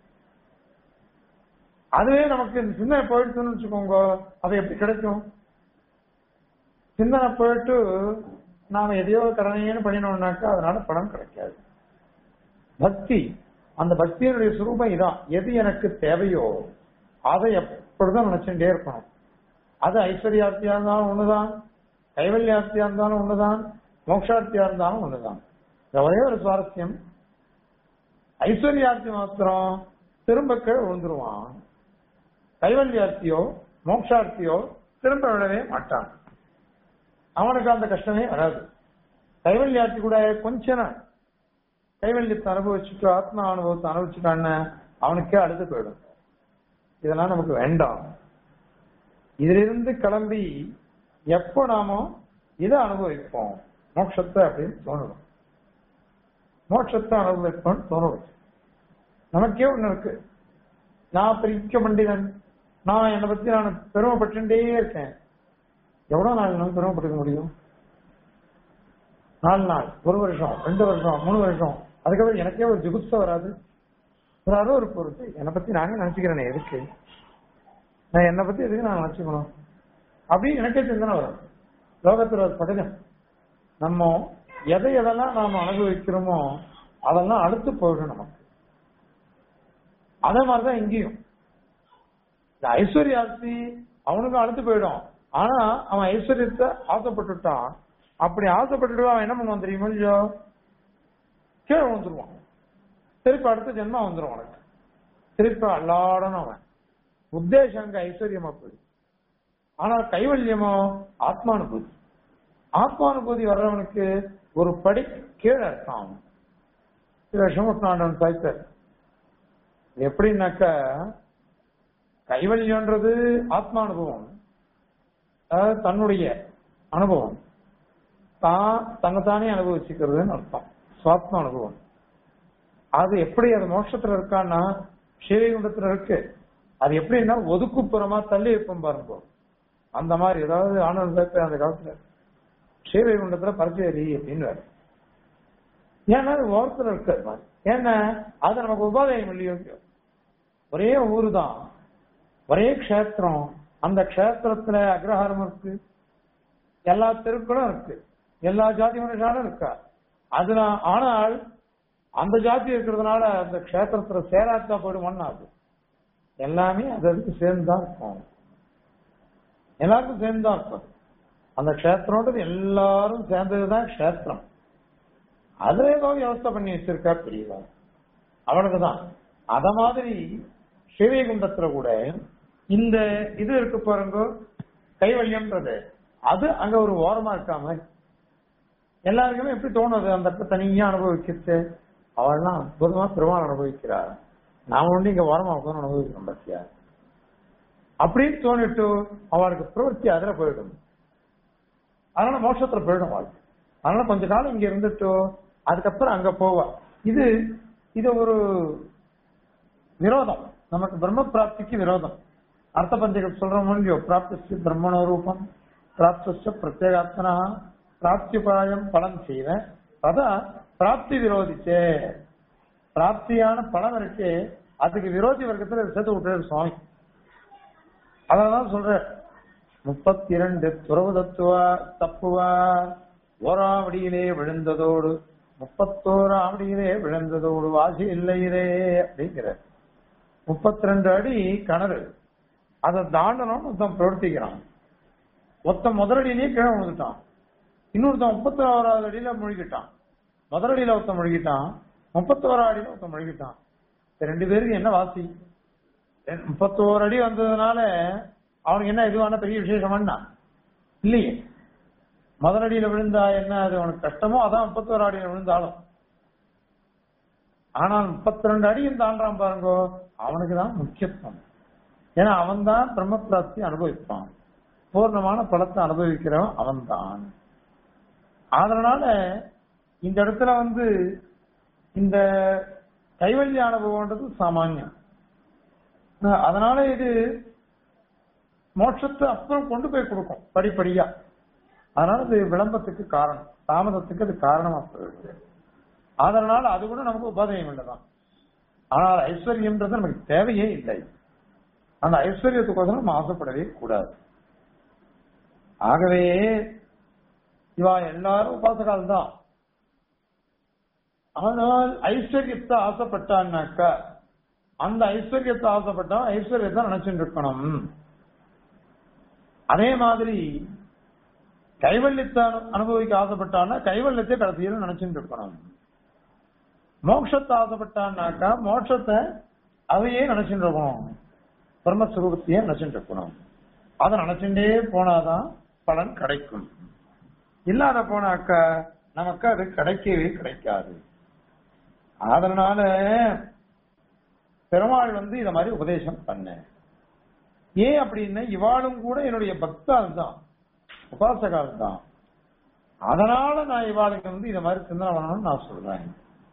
S1: அதுவே நமக்கு இந்த சிந்தனை போயிடுச்சுன்னு வச்சுக்கோங்க அது எப்படி கிடைக்கும் சிந்தனை போயிட்டு நாம எதையோ கடனையேன்னு பண்ணினோம்னாக்கா அதனால பணம் கிடைக்காது பக்தி அந்த பக்தியினுடைய சுரூபம் இதான் எது எனக்கு தேவையோ அதை எப்பொழுதும் நினைச்சுட்டே இருக்கணும் அது ஐஸ்வர்யார்த்தியா இருந்தாலும் ஒண்ணுதான் கைவல்யார்த்தியா இருந்தாலும் ஒண்ணுதான் மோட்சார்த்தியா இருந்தாலும் ஒண்ணுதான் இந்த ஒரே ஒரு சுவாரஸ்யம் ஐஸ்வர்யார்த்தி மாத்திரம் திரும்ப கீழே விழுந்துருவான் கைவல்யார்த்தியோ மோட்சார்த்தியோ திரும்ப விடவே மாட்டான் அவனுக்கு அந்த கஷ்டமே வராது கைவல்யார்த்தி கூட கொஞ்ச நாள் கைவல்யத்தை அனுபவிச்சுட்டு ஆத்மா அனுபவத்தை அனுபவிச்சுட்டான்னு அவனுக்கே அழுது போயிடும் இதெல்லாம் நமக்கு வேண்டாம் இதிலிருந்து கிளம்பி எப்போ நாமோ இதை அனுபவிப்போம் மோட்சத்தை அப்படின்னு தோணும் மோட்சத்தை அனுபவிப்போம்னு தோணும் நமக்கே ஒண்ணு இருக்கு நான் பிரிக்க பண்டிதன் நான் என்னை பத்தி நான் பெருமைப்பட்டுட்டே இருக்கேன் எவ்வளவு நாள் நான் பெருமைப்பட்டுக்க முடியும் நாலு நாள் ஒரு வருஷம் ரெண்டு வருஷம் மூணு வருஷம் அதுக்கப்புறம் எனக்கே ஒரு ஜுகுப்ச வராது ஒரு அறுவ ஒரு பொறுத்து என்னை பத்தி நானே நினைச்சுக்கிறேனே எதுக்கு நான் என்னை பத்தி எதுக்கு நான் நினைச்சுக்கணும் அப்படின்னு எனக்கே சிந்தனை வரும் லோகத்துல ஒரு சகஜம் நம்ம எதை எதெல்லாம் நாம அனுபவிக்கிறோமோ அதெல்லாம் அடுத்து போயிடும் நமக்கு அதே மாதிரிதான் இங்கேயும் இந்த ஐஸ்வர்யாசி அவனுக்கும் அடுத்து போயிடும் ஆனா அவன் ஐஸ்வர்யத்தை ஆசைப்பட்டுட்டான் அப்படி ஆசைப்பட்டுட்டு அவன் என்ன பண்ணுவான் தெரியுமா இல்லையோ கீழே விழுந்துருவான் திருப்பி அடுத்த ஜென்மம் வந்துடும் அவனுக்கு திருப்பி அல்லாடணும் அவன் உத்தேசம் அங்க ஐஸ்வர்யமா போயிடும் ஆனா கைவல்யமோ ஆத்மானுபூதி ஆத்மானுபூதி வர்றவனுக்கு ஒரு படி கீழே இருக்கான் அவன் சில விஷமத்னாண்டன் சாய்த்தார் எப்படின்னாக்க கைவல்யன்றது ஆத்மானுபவம் அதாவது தன்னுடைய அனுபவம் தான் தன்னைத்தானே அனுபவிச்சுக்கிறதுன்னு அர்த்தம் சுவாத்ம அனுபவம் அது எப்படி அது மோட்சத்துல இருக்கான்னா ஸ்ரீவைகுண்டத்துல இருக்கு அது எப்படின்னா ஒதுக்குப்புறமா தள்ளி வைப்போம் பாருங்க அந்த மாதிரி ஏதாவது ஆனந்த அந்த காலத்துல ஸ்ரீவைகுண்டத்துல பரச்சேரி அப்படின்னு வேறு ஏன்னா அது ஓரத்துல இருக்கு அது மாதிரி ஏன்னா அது நமக்கு உபாதையம் இல்லையோ ஒரே ஊரு தான் ஒரே க்ஷேத்திரம் அந்த க்ஷேத்திரத்துல அக்ரஹாரம் இருக்கு எல்லா தெருக்களும் இருக்கு எல்லா ஜாதி மனுஷாலும் இருக்கா அதுல ஆனால் அந்த ஜாதி இருக்கிறதுனால அந்த க்ஷேத்திரத்துல சேராத்தா போயிடுமான்னு அது எல்லாமே அது அதுக்கு சேர்ந்துதான் இருக்கும் எல்லாருக்கும் சேர்ந்துதான் இருக்கும் அந்த க்ஷேத்திரோன்றது எல்லாரும் சேர்ந்ததுதான் க்ஷேத்திரம் அதுல ஏதோ வியவஸ்தை பண்ணி வச்சிருக்கா தெரியல அவனுக்குதான் அத மாதிரி ஸ்ரீவைகுண்டத்துல கூட இந்த இது இருக்கு பாருங்க கைவல்யம்ன்றது அது அங்க ஒரு ஓரமா இருக்காம எல்லாருக்குமே எப்படி தோணுது அந்த இடத்த தனியா அனுபவிக்கிறது அவள்லாம் அற்புதமா பெருமாள் அனுபவிக்கிறா நாம ஒண்ணு இங்க ஓரமா உட்காந்து அனுபவிக்கிறோம் பத்தியா அப்படின்னு தோணிட்டு அவளுக்கு பிரவர்த்தி அதுல போயிடும் அதனால மோட்சத்துல போயிடும் வாழ்க்கை அதனால கொஞ்ச காலம் இங்க இருந்துட்டோ அதுக்கப்புறம் அங்க போவா இது இது ஒரு விரோதம் நமக்கு பிரம்ம பிராப்திக்கு விரோதம் அர்த்த பஞ்சகம் சொல்ற முடியோ பிராப்தி பிரம்மண ரூபம் பிராப்த பிரத்யேகாத்மனா பிராப்தியுபாயம் பலன் செய்வேன் அதான் பிராப்தி விரோதிச்சே பிராப்தியான பலன் இருக்கு அதுக்கு விரோதி வர்க்கத்துல சேர்த்து விட்டுறாரு சுவாமி அதான் சொல்ற முப்பத்தி இரண்டு துறவு தத்துவ தப்புவா ஓராவடியிலே விழுந்ததோடு முப்பத்தோராவடியிலே விழுந்ததோடு வாசி இல்லையிலே அப்படிங்கிற முப்பத்தி ரெண்டு அடி கிணறு அதை தாண்டணும்னு ஒருத்தன் பிரவர்த்திக்கிறான் ஒருத்தன் முதலடியிலேயே கீழே விழுந்துட்டான் இன்னொருத்தன் முப்பத்தி ஓராவது அடியில முழுகிட்டான் முதலடியில ஒருத்தன் முழுகிட்டான் முப்பத்தோரா அடியில ஒருத்தன் முழுகிட்டான் இந்த ரெண்டு பேருக்கு என்ன வாசி முப்பத்தோரு அடி வந்ததுனால அவனுக்கு என்ன இதுவான பெரிய விசேஷமானா இல்லையே முதலடியில விழுந்தா என்ன அது அவனுக்கு கஷ்டமோ அதான் முப்பத்தோரு அடியில விழுந்தாலும் ஆனால் முப்பத்தி ரெண்டு அடியும் தாண்டான் பாருங்கோ அவனுக்கு தான் முக்கியத்துவம் ஏன்னா அவன் தான் பிரம்ம பிராப்தி அனுபவிப்பான் பூர்ணமான பலத்தை அனுபவிக்கிறவன் அவன்தான் அதனால இந்த இடத்துல வந்து இந்த கைவல்ய அனுபவம்ன்றது சாமானியம் அதனால இது மோட்சத்தை அப்புறம் கொண்டு போய் கொடுக்கும் படிப்படியா அதனால இது விளம்பத்துக்கு காரணம் தாமதத்துக்கு அது காரணமா போயிடுது அதனால அது கூட நமக்கு உபாதயம் இல்லைதான் ஆனால் ஐஸ்வர்யம்ன்றது நமக்கு தேவையே இல்லை அந்த ஐஸ்வர்யத்துக்கோசரம் நம்ம ஆசைப்படவே கூடாது ஆகவே இவா எல்லாரும் உபாசகால் தான் ஆனால் ஐஸ்வர்யத்தை ஆசைப்பட்டான்னாக்கா அந்த ஐஸ்வர்யத்தை ஆசைப்பட்டா ஐஸ்வர்யத்தை நினைச்சுட்டு இருக்கணும் அதே மாதிரி கைவல்யத்தை அனு- அனுபவிக்க ஆசைப்பட்டான்னா கைவல்யத்தை கடைசியில் நினைச்சுட்டு இருக்கணும் மோட்சத்தை ஆசைப்பட்டான்னாக்கா மோட்சத்தை அதையே நினைச்சுட்டு இருக்கணும் பிரம்மஸ்வரூபத்தையே நினைச்சுட்டு இருக்கணும் அதை நினைச்சுட்டே போனாதான் பலன் கிடைக்கும் இல்லாத போனாக்கா நமக்கு அது கிடைக்கவே கிடைக்காது அதனால பெருமாள் வந்து இத மாதிரி உபதேசம் பண்ண ஏன் அப்படின்னா இவாளும் கூட என்னுடைய பக்தால் தான் உபாசகால் தான் அதனால நான் இவாளுக்கு வந்து இத மாதிரி சிந்தனை பண்ணணும்னு நான் சொல்றேன்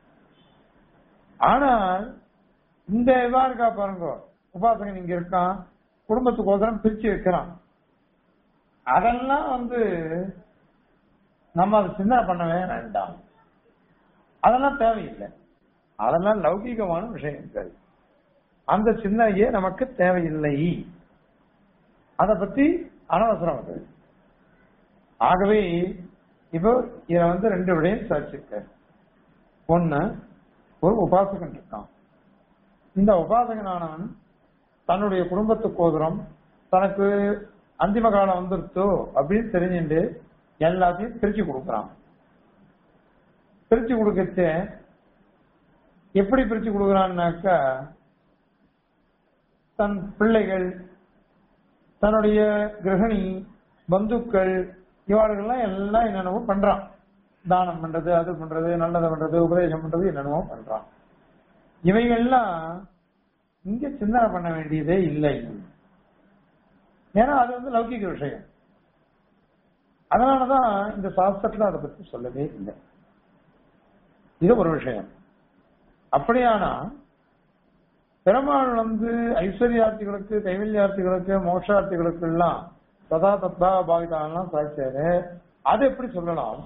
S1: ஆனால் இந்த இதா இருக்கா பாருங்க உபாசகன் இங்க இருக்கான் குடும்பத்துக்கோசரம் பிரிச்சு வைக்கிறான் அதெல்லாம் வந்து நம்ம அதை சிந்தனை பண்ணவே வேண்டாம் அதெல்லாம் தேவையில்லை அதெல்லாம் லௌகிகமான விஷயங்கள் அந்த சிந்தனையே நமக்கு தேவையில்லை அத பத்தி அனவசரம் அது ஆகவே இப்போ இத வந்து ரெண்டு விடையும் சாட்சிக்க ஒண்ணு ஒரு உபாசகன் இருக்கான் இந்த உபாசகனானவன் தன்னுடைய குடும்பத்துக்கோதரம் தனக்கு அந்திம காலம் வந்துருச்சோ அப்படின்னு தெரிஞ்சுட்டு எல்லாத்தையும் பிரிச்சு கொடுக்குறான் பிரிச்சு கொடுக்கச்ச எப்படி பிரிச்சு கொடுக்குறான்னாக்கா தன் பிள்ளைகள் தன்னுடைய கிரகணி பந்துக்கள் இவர்கள்லாம் எல்லாம் என்னென்னவோ பண்றான் தானம் பண்றது அது பண்றது நல்லதை பண்றது உபதேசம் பண்றது என்னென்னவோ பண்றான் இவைகள்லாம் இங்க சிந்தனை பண்ண வேண்டியதே இல்லை ஏன்னா அது வந்து லௌகிக விஷயம் அதனாலதான் இந்த சாஸ்திரத்துல அதை பத்தி சொல்லவே இல்லை இது ஒரு விஷயம் அப்படியானா பெருமாள் வந்து ஐஸ்வர்யார்த்திகளுக்கு கைவல்யார்த்திகளுக்கு மோட்சார்த்திகளுக்கு எல்லாம் சதா தத்தா பாவிதான்லாம் சாட்சியாரு அது எப்படி சொல்லலாம்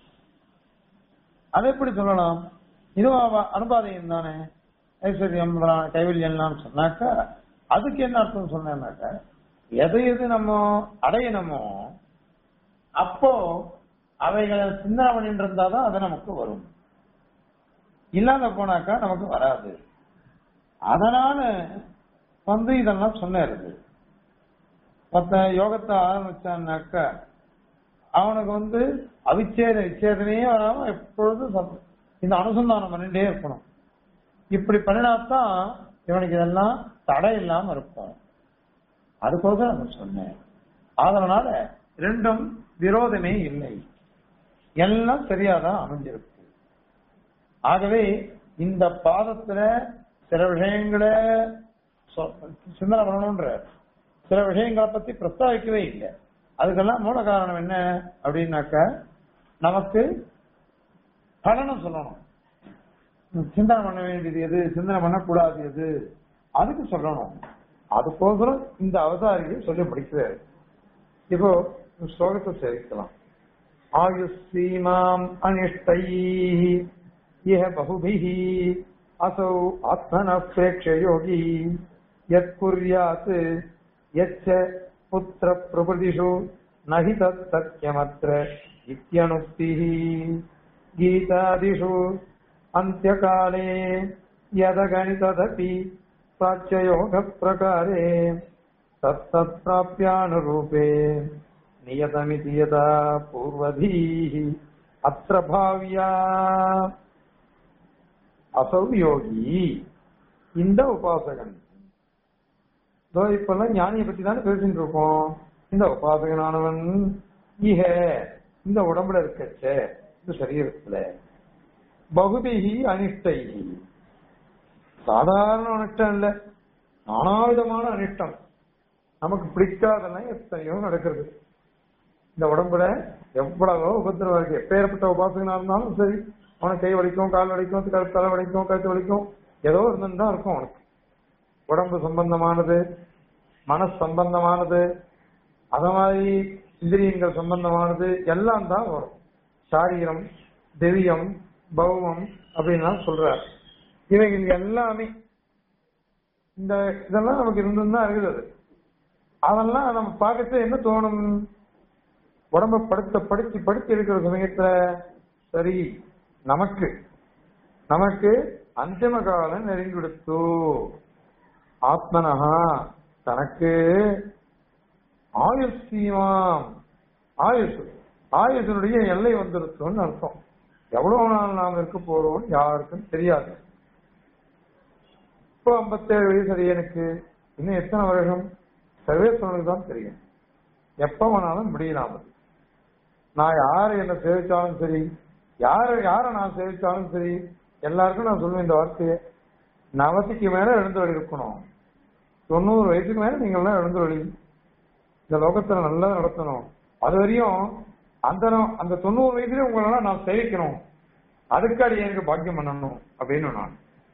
S1: அது எப்படி சொல்லலாம் இதுவும் அவ- அனுபாதையம் தானே ஐஸ்வர்யம் முதலான கைவல்யம்லாம் சொன்னாக்கா அதுக்கு என்ன அர்த்தம் சொன்னேன்னாக்கா எதை எது நம்ம அடையணுமோ அப்போ அவைகளை சிந்தனை பண்ணிட்டு இருந்தாதான் அது நமக்கு வரும் இல்லாத போனாக்கா நமக்கு வராது அதனால வந்து இதெல்லாம் சொன்னாரு மத்த யோகத்தை ஆரம்பிச்சான்னாக்கா அவனுக்கு வந்து அவிச்சேத விச்சேதனையே வராம எப்பொழுதும் சந்த- இந்த அனுசந்தானம் பண்ணிட்டே இருக்கணும் இப்படி பண்ணினாத்தான் இவனுக்கு இதெல்லாம் தடை இல்லாம இருக்கும் அதுக்கோசரம் நான் சொன்னேன் அதனால ரெண்டும் விரோதமே இல்லை எல்லாம் சரியாதான் அமைஞ்சிருக்கு ஆகவே இந்த பாதத்துல சில விஷயங்களை சொ- சிந்தனை பண்ணணும்ன்ற சில விஷயங்களை பத்தி பிரஸ்தாவிக்கவே இல்லை அதுக்கெல்லாம் மூல காரணம் என்ன அப்படின்னாக்க நமக்கு பலனும் சொல்லணும் சிந்தனை பண்ண வேண்டியது எது சிந்தனை பண்ணக்கூடாது எது அதுக்கு சொல்லணும் அதுக்கோசரம் இந்த அவதாரியை சொல்லி முடிக்கிறார் இப்போ இந்த ஸ்லோகத்தை சேவிக்கலாம் ஆயுஷீமாம் அனிஷ்டை இஹ பகுபிஹி அசௌ ஆத்மன பிரேக்ஷ யோகி யத் குர்யாத் யச்ச புத்திர பிரபதிஷு நஹி தத் சக்கியமத்ர இத்யனுக்திः गीतादिषु अन्त्यकाले यदगणितदपि प्राच्ययोगप्रकारे तत्तत्प्राप्यानुरूपे नियतमिति यथा पूर्वधीः अत्र भाव्या असौ योगी இந்த உபாசகன் இதோ இப்பெல்லாம் ஞானியை பத்தி தானே பேசிட்டு இருக்கோம் இந்த உபாசகனானவன் இஹ இந்த உடம்புல இருக்கச்சே இந்த சரீரத்துல பகுதிகி அனிஷ்டைகி சாதாரண அனிஷ்டம் இல்ல நானாவிதமான அனிஷ்டம் நமக்கு பிடிக்காதெல்லாம் எத்தனையோ நடக்கிறது இந்த உடம்புல எவ்வளவோ உபத்திரவம் இருக்கு எப்பேற்பட்ட உபாசகனா இருந்தாலும் சரி அவனுக்கு கை வலிக்கும் கால் வலிக்கும் கழு- தலை வலிக்கும் கழுத்து வலிக்கும் ஏதோ இருந்துன்னு தான் இருக்கும் அவனுக்கு உடம்பு சம்பந்தமானது மனசு சம்பந்தமானது அத மாதிரி இந்திரியங்கள் சம்பந்தமானது எல்லாம் தான் வரும் சாரீரம் திவ்யம் பௌமம் அப்படின்லாம் சொல்றார் இவைகள் எல்லாமே இந்த இதெல்லாம் நமக்கு இருந்துதான் இருக்குது அதெல்லாம் நம்ம பார்க்கறது என்ன தோணும் உடம்ப படுத்த படுத்தி படுத்தி இருக்கிற சமயத்துல சரி நமக்கு நமக்கு அந்திம காலம் நெருங்கிடுத்து ஆத்மனஹா தனக்கு ஆயுஷ் சீமாம் ஆயுஷ் ஆயுஷனுடைய எல்லை வந்துருச்சோன்னு அர்த்தம் எவ்வளவு நாள் நாம் இருக்க போறோம் யாருக்கும் தெரியாது இப்போ ஐம்பத்தேழு வயசு அது எனக்கு இன்னும் எத்தனை வருஷம் சர்வேஸ்வரனுக்கு தான் தெரியும் எப்ப வேணாலும் முடியலாம் அது நான் யாரு என்ன சேவிச்சாலும் சரி யார யார நான் சேவிச்சாலும் சரி எல்லாருக்கும் நான் சொல்லுவேன் இந்த வார்த்தையை நவதிக்கு மேல எழுந்து இருக்கணும் தொண்ணூறு வயசுக்கு மேல நீங்க எல்லாம் எழுந்து வழி இந்த லோகத்துல நல்லா நடத்தணும் அது வரையும் அந்த நா- அந்த தொண்ணூறு வயசுல உங்களெல்லாம் நான் சேவிக்கணும் அதுக்கு அடி எனக்கு பாக்கியம் பண்ணணும் அப்படின்னு நான்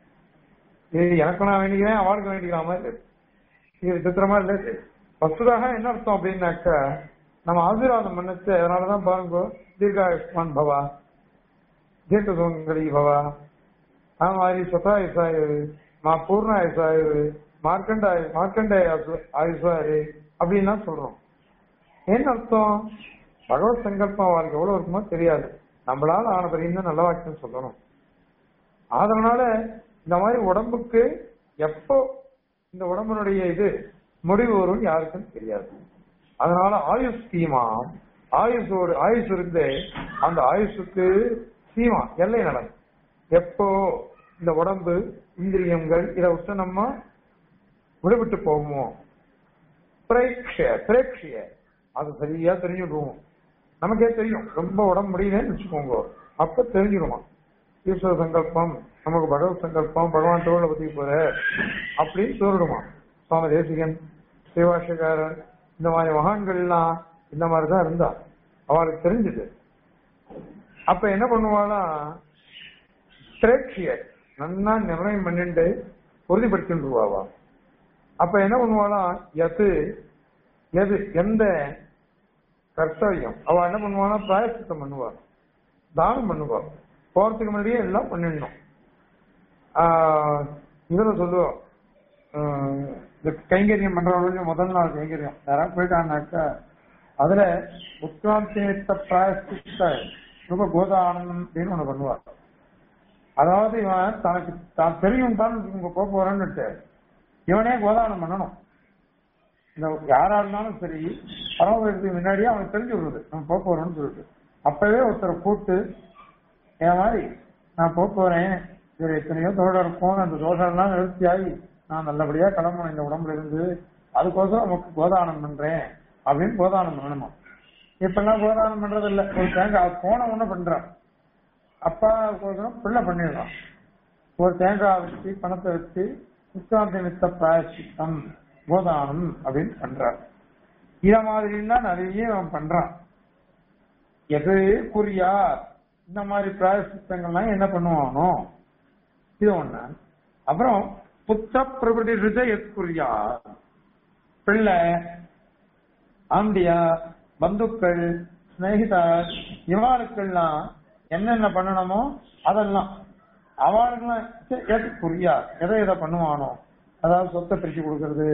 S1: இது எனக்கு நான் வேண்டிக்கிறேன் அவளுக்கு வேண்டிக்கிற மாதிரி இருக்கு. இது விசித்திரமா இல்ல இது. வஸ்துதாக என்ன அர்த்தம் அப்படின்னாக்க நம்ம ஆசீர்வாதம் பண்ணச்சு அதனாலதான் பாருங்க தீர்காயுஷ்மான் பவா தீர்க்க சுமங்கலி பவா அது மாதிரி சொத்தாயுசாயு மா பூர்ணாயுசாயு மார்க்கண்டாய மார்க்கண்டாய ஆயுசாயு அப்படின்லாம் சொல்றோம் என்ன அர்த்தம் பகவத் சங்கல்பம் அவருக்கு எவ்வளவு இருக்குமோ தெரியாது நம்மளால ஆன பிறகு நல்ல வாக்கியம் சொல்லணும் அதனால இந்த மாதிரி உடம்புக்கு எப்போ இந்த உடம்பினுடைய இது முடிவு வரும்னு யாருக்கும் தெரியாது அதனால ஆயுஷ் சீமா ஆயுஷோடு ஆயுஷ் இருந்து அந்த ஆயுஷுக்கு சீமா எல்லை நலன் எப்போ இந்த உடம்பு இந்திரியங்கள் இதை விட்டு நம்ம விடுபட்டு போவோமோ பிரேக்ஷ பிரேக்ஷிய அது சரியா தெரிஞ்சுடுவோம் நமக்கே தெரியும் ரொம்ப உடம்பு முடியலன்னு வச்சுக்கோங்க அப்ப தெரிஞ்சிடுமா ஈஸ்வர சங்கல்பம் நமக்கு பகவத் சங்கல்பம் பகவான் தோழ பத்தி போற அப்படின்னு சொல்லிடுமா சுவாமி தேசிகன் சிவாஷகாரன் இந்த மாதிரி மகான்கள்லாம் இந்த மாதிரி தான் இருந்தா அவளுக்கு தெரிஞ்சது அப்ப என்ன பண்ணுவாளா பிரேட்சிய நல்லா நிர்ணயம் பண்ணிட்டு உறுதிப்படுத்தின்றுவாவா அப்ப என்ன பண்ணுவாளா எது எது எந்த கர்த்தவியம் அவ என்ன பண்ணுவானா பிராயசித்தம் பண்ணுவா தானம் பண்ணுவா போறதுக்கு முன்னாடியே எல்லாம் பண்ணிடணும் ஆஹ் இதுல சொல்லுவோம் ஆஹ் இந்த கைங்கரியம் பண்றவங்க முதல் நாள் கைங்கரியம் யாராவது போயிட்டாங்கனாக்கா அதுல உத்கிராந்தித்த பிராயசித்த ரொம்ப கோதானந்தம் அப்படின்னு ஒண்ணு பண்ணுவா அதாவது இவன் தனக்கு தான் தெரியும் தான் இவங்க போக போறேன்னுட்டு இவனே கோதானம் பண்ணணும் இந்த யாரா இருந்தாலும் சரி பரமபதத்துக்கு முன்னாடியே அவனுக்கு தெரிஞ்சு விடுறது நம்ம போக போறோம்னு சொல்லிட்டு அப்பவே ஒருத்தரை கூப்பிட்டு என் மாதிரி நான் போக போறேன் இவர் எத்தனையோ தோழம் இருக்கும் அந்த தோஷம் எல்லாம் நிவர்த்தியாகி நான் நல்லபடியா கிளம்பணும் இந்த உடம்புல இருந்து அதுக்கோசரம் நமக்கு கோதானம் பண்றேன் அப்படின்னு கோதானம் பண்ணணுமா இப்ப எல்லாம் கோதானம் பண்றது இல்ல ஒரு தேங்காய் போன ஒண்ணு பண்றான் அப்பாவுக்கோசரம் பிள்ளை பண்ணிடுறான் ஒரு தேங்காய் வச்சு பணத்தை வச்சு உட்கார்ந்து மித்த பிராயசித்தம் கோதானம் அப்படின்னு பண்றார் இத மாதிரி தான் நிறைய அவன் பண்றான் எது குறியார் இந்த மாதிரி பிராயசித்தங்கள்லாம் என்ன பண்ணுவானோ இது ஒண்ணு அப்புறம் புத்த பிரபதி எத்குரியார் பிள்ளை ஆண்டியா பந்துக்கள் சிநேகிதார் இவாளுக்கெல்லாம் என்னென்ன பண்ணணுமோ அதெல்லாம் அவளுக்கெல்லாம் எது புரியார் எதை எதை பண்ணுவானோ அதாவது சொத்தை பிரிச்சு கொடுக்கறது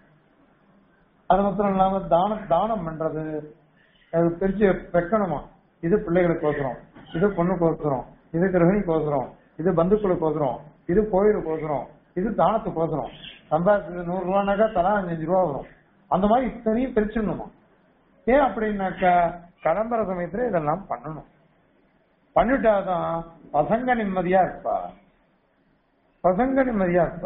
S1: அது மாத்திரம் இல்லாம தானம் தானம் பண்றது அது பிரிச்சு வைக்கணுமா இது பிள்ளைகளுக்கோசரம் இது பொண்ணுக்கோசரம் இது கிரகணிக்கோசரம் இது பந்துக்களுக்கோசரம் இது கோயிலுக்கோசரம் இது தானத்துக்கோசரம் சம்பாதிச்சது நூறு ரூபானாக்கா தலா அஞ்சு ரூபா வரும் அந்த மாதிரி இத்தனையும் பிரிச்சிடணுமா ஏன் அப்படின்னாக்கா கிளம்புற சமயத்துல இதெல்லாம் பண்ணணும் பண்ணிட்டாதான் பசங்க நிம்மதியா இருப்பா பசங்க நிம்மதியா இருப்பா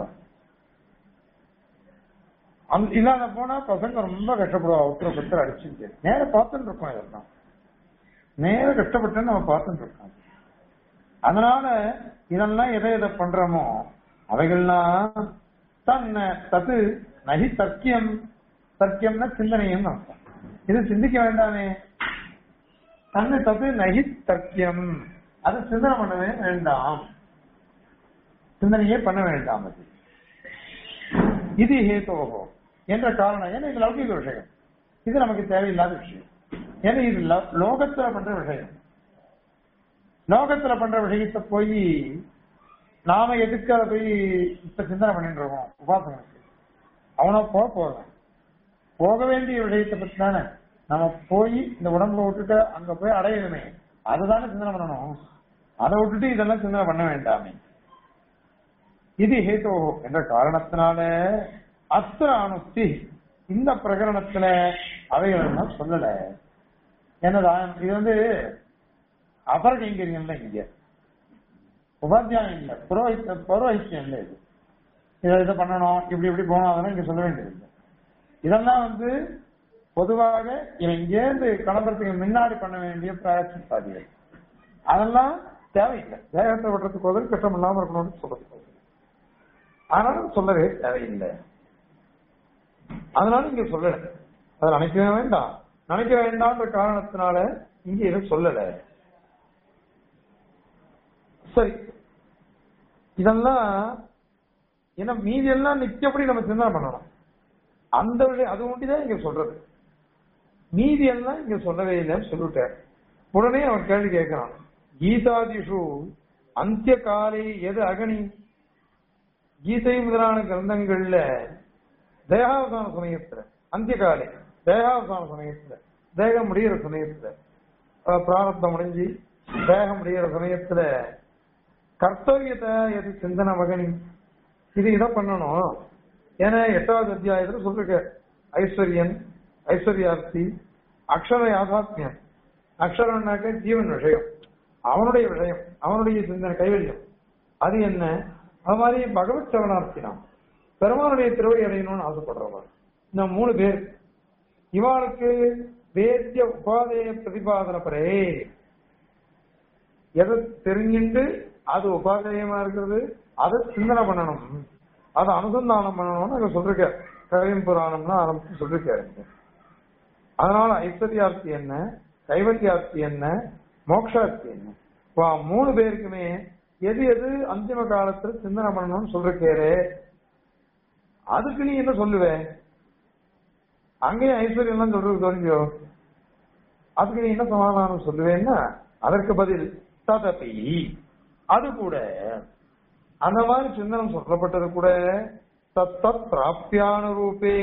S1: அந்த இல்லாத போனா பசங்க ரொம்ப கஷ்டப்படுவா ஒருத்தர் ஒருத்தர் அடிச்சுட்டு நேர பார்த்துட்டு இருக்கோம் இதெல்லாம் நேர கஷ்டப்பட்டு நம்ம பார்த்துட்டு இருக்கோம் அதனால இதெல்லாம் எதை எதை பண்றோமோ அவைகள்லாம் தன்னை தது நகி தர்க்கியம் தர்க்கியம்னா சிந்தனையும் அர்த்தம் இது சிந்திக்க வேண்டாமே தன்னை தது நகி தர்க்கியம் அது சிந்தனை பண்ணவே வேண்டாம் சிந்தனையே பண்ண வேண்டாம் அது இது ஹேதோகோ என்ற காரணம் ஏன்னா இது லௌகிக விஷயம் இது நமக்கு தேவையில்லாத விஷயம் ஏன்னா இது லோ- லோகத்துல பண்ற விஷயம் லோகத்துல பண்ற விஷயத்தை போய் நாம எதுக்கு அதை போய் இப்ப சிந்தனை பண்ணிட்டு இருக்கோம் உபாசனத்துக்கு அவனா போக போறான் போக வேண்டிய விஷயத்தை பத்தி தானே நம்ம போய் இந்த உடம்புல விட்டுட்டு அங்க போய் அடையணுமே அதுதானே சிந்தனை பண்ணணும் அதை விட்டுட்டு இதெல்லாம் சிந்தனை பண்ண வேண்டாமே இது ஹேதோ என்ற காரணத்தினால அஸ்திர அனுஸ்தி இந்த பிரகரணத்துல அவைகள் எல்லாம் சொல்லல என்னதா இது வந்து அபரகைங்கரியம் தான் இங்க உபாத்தியாயம் இல்ல புரோஹித்த பௌரோஹித்தியம் இல்ல இது இதை இதை பண்ணணும் இப்படி இப்படி போகணும் அதெல்லாம் இங்க சொல்ல வேண்டியது இல்லை இதெல்லாம் வந்து பொதுவாக இவன் இங்கேருந்து கிளம்புறதுக்கு முன்னாடி பண்ண வேண்டிய பிராயச்சித்தாதிகள் அதெல்லாம் தேவையில்லை தேகத்தை விடுறதுக்கு உதவி கஷ்டம் இல்லாம இருக்கணும்னு சொல்றதுக்கு அதனால சொல்லவே தேவையில்லை அதனால இங்க சொல்லல அதை நினைக்கவே வேண்டாம் நினைக்க வேண்டாம்ன்ற காரணத்தினால இங்க எதுவும் சொல்லல சரி இதெல்லாம் ஏன்னா மீதி எல்லாம் நித்தியப்படி நம்ம சிந்தனை பண்ணணும் அந்த விஷயம் அது ஒண்டிதான் இங்க சொல்றது மீதி எல்லாம் இங்க சொல்லவே இல்லைன்னு சொல்லிட்டார் உடனே அவன் கேள்வி கேட்கிறான் கீதாதிஷு அந்திய காலை எது அகனி கீதை முதலான கிரந்தங்கள்ல தேகாவசான சமயத்துல அந்திய காலை தேகாவசான சமயத்துல தேகம் முடிகிற சமயத்துல அஹ் பிராரப்தம் முடிஞ்சு தேகம் முடிகிற சமயத்துல கர்த்தவியத்தை எது சிந்தன மகனி இது இதை பண்ணணும் ஏன்னா எட்டாவது அத்தியாயத்துல சொல்லிருக்க ஐஸ்வர்யன் ஐஸ்வர்யார்த்தி அக்ஷர யாதாத்மியம் அக்ஷரம்னாக்க ஜீவன் விஷயம் அவனுடைய விஷயம் அவனுடைய சிந்தனை கைவல்யம் அது என்ன அது மாதிரி பகவத் சரணார்த்தினாம் பெருமானுடைய திருவடி அடையணும்னு ஆசைப்படுறவன் இந்த மூணு பேர் இவாளுக்கு வேத்திய உபாதேய பிரதிபாதன பரே எதை தெரிஞ்சுண்டு அது உபாதேயமா இருக்கிறது அதை சிந்தனை பண்ணணும் அதை அனுசந்தானம் பண்ணணும்னு அங்க சொல்லிருக்க கவியம் புராணம்னு ஆரம்பிச்சு சொல்லிருக்காரு அதனால ஐஸ்வர்யார்த்தி என்ன கைவல்யார்த்தி என்ன மோக்ஷார்த்தி என்ன இப்போ மூணு பேருக்குமே எது எது அந்திம காலத்துல சிந்தனை பண்ணணும்னு சொல்லிருக்காரு அதுக்கு நீ என்ன சொல்லுவ அங்கேயும் ஐஸ்வர்யம் எல்லாம் சொல்றது தெரிஞ்சோ அதுக்கு நீ என்ன சமாதானம் சொல்லுவேன்னா அதற்கு பதில் ததபி அது கூட அந்த மாதிரி சிந்தனம் சொல்லப்பட்டது கூட தத்தத் பிராப்தியானுரூபே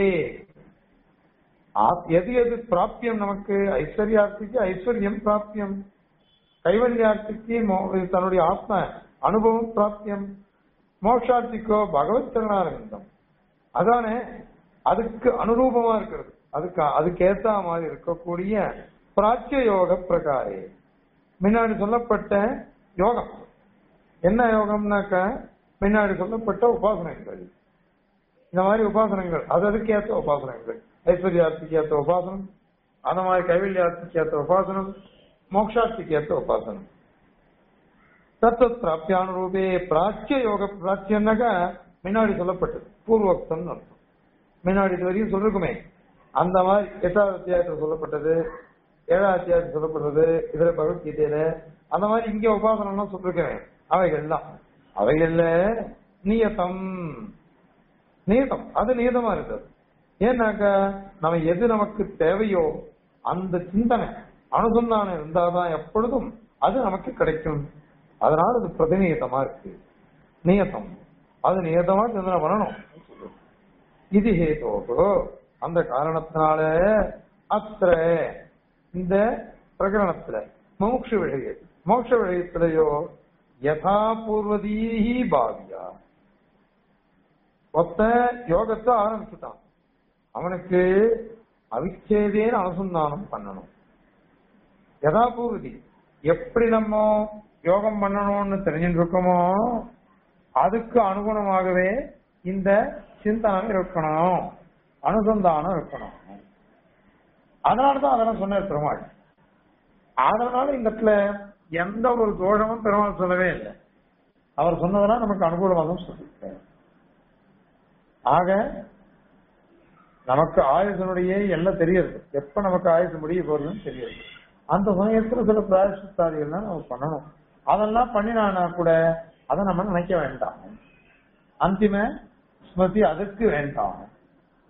S1: ஆ- எது எது பிராப்தியம் நமக்கு ஐஸ்வர்யார்த்திக்கு ஐஸ்வர்யம் பிராப்தியம் கைவல்யார்த்திக்கு மோ- தன்னுடைய ஆத்ம அனுபவம் பிராப்தியம் மோட்சார்த்திக்கோ பகவத் சரணாரவிந்தம் அதானே அதுக்கு அனுரூபமா இருக்கிறது அதுக்கு அதுக்கு ஏத்த மாதிரி இருக்கக்கூடிய பிராச்சிய யோக பிரகாரே முன்னாடி சொல்லப்பட்ட யோகம் என்ன யோகம்னாக்க முன்னாடி சொல்லப்பட்ட உபாசனங்கள் இந்த மாதிரி உபாசனங்கள் அது அதுக்கு ஏத்த உபாசனங்கள் ஐஸ்வர்யார்த்திக்கு ஏத்த உபாசனம் அந்த மாதிரி கைவல்யார்த்திக்கு ஏத்த உபாசனம் மோக்ஷார்த்திக்கு ஏத்த உபாசனம் தத்துவ பிராப்தியானுரூபே பிராச்சிய யோக பிராச்சியம்னாக்க முன்னாடி சொல்லப்பட்டது பூர்வோக்தம் அர்த்தம் முன்னாடி இது வரையும் சொல்லிருக்குமே அந்த மாதிரி எட்டாவது அத்தியாயத்தில் சொல்லப்பட்டது ஏழாவது அத்தியாயத்தில் சொல்லப்பட்டது இதுல பகவத்கீதையில அந்த மாதிரி இங்க உபாசனம்லாம் சொல்லிருக்கேன் அவைகள்லாம் அவைகள்ல நியதம் நியதம் அது நியதமா இருக்குது ஏன்னாக்கா நம்ம எது நமக்கு தேவையோ அந்த சிந்தனை அனுசந்தானம் இருந்தாதான் எப்பொழுதும் அது நமக்கு கிடைக்கும் அதனால அது பிரதிநியதமா இருக்கு நியதம் அது நியதமா சிந்தனை பண்ணணும் இது ஹேதோகோ அந்த காரணத்தினால அத்திர இந்த பிரகரணத்துல மோட்ச விஷய மோட்ச விஷயத்திலேயோ யதா பூர்வதீஹி பாவியா ஒத்த யோகத்தை ஆரம்பிச்சுட்டான் அவனுக்கு அவிச்சேதேன அனுசந்தானம் பண்ணணும் யதா பூர்வதி எப்படி நம்ம யோகம் பண்ணணும்னு தெரிஞ்சுட்டு இருக்கோமோ அதுக்கு அனுகுணமாகவே இந்த சிந்தனம் இருக்கணும் அனுசந்தானம் இருக்கணும் அதனாலதான் அதெல்லாம் சொன்னார் பெருமாள் அதனால இந்த இடத்துல எந்த ஒரு தோஷமும் பெருமாள் சொல்லவே இல்லை அவர் சொன்னதெல்லாம் நமக்கு அனுகூலமாக தான் சொல்லியிருக்காரு ஆக நமக்கு ஆயுசனுடைய எல்லாம் தெரியுது எப்ப நமக்கு ஆயுசு முடிய போறதுன்னு தெரியுது அந்த சமயத்துல சில பிராயசித்தாதிகள்லாம் நம்ம பண்ணணும் அதெல்லாம் பண்ணினானா கூட அதை நம்ம நினைக்க வேண்டாம் அந்திம ஸ்மிருதி அதுக்கு வேண்டாம்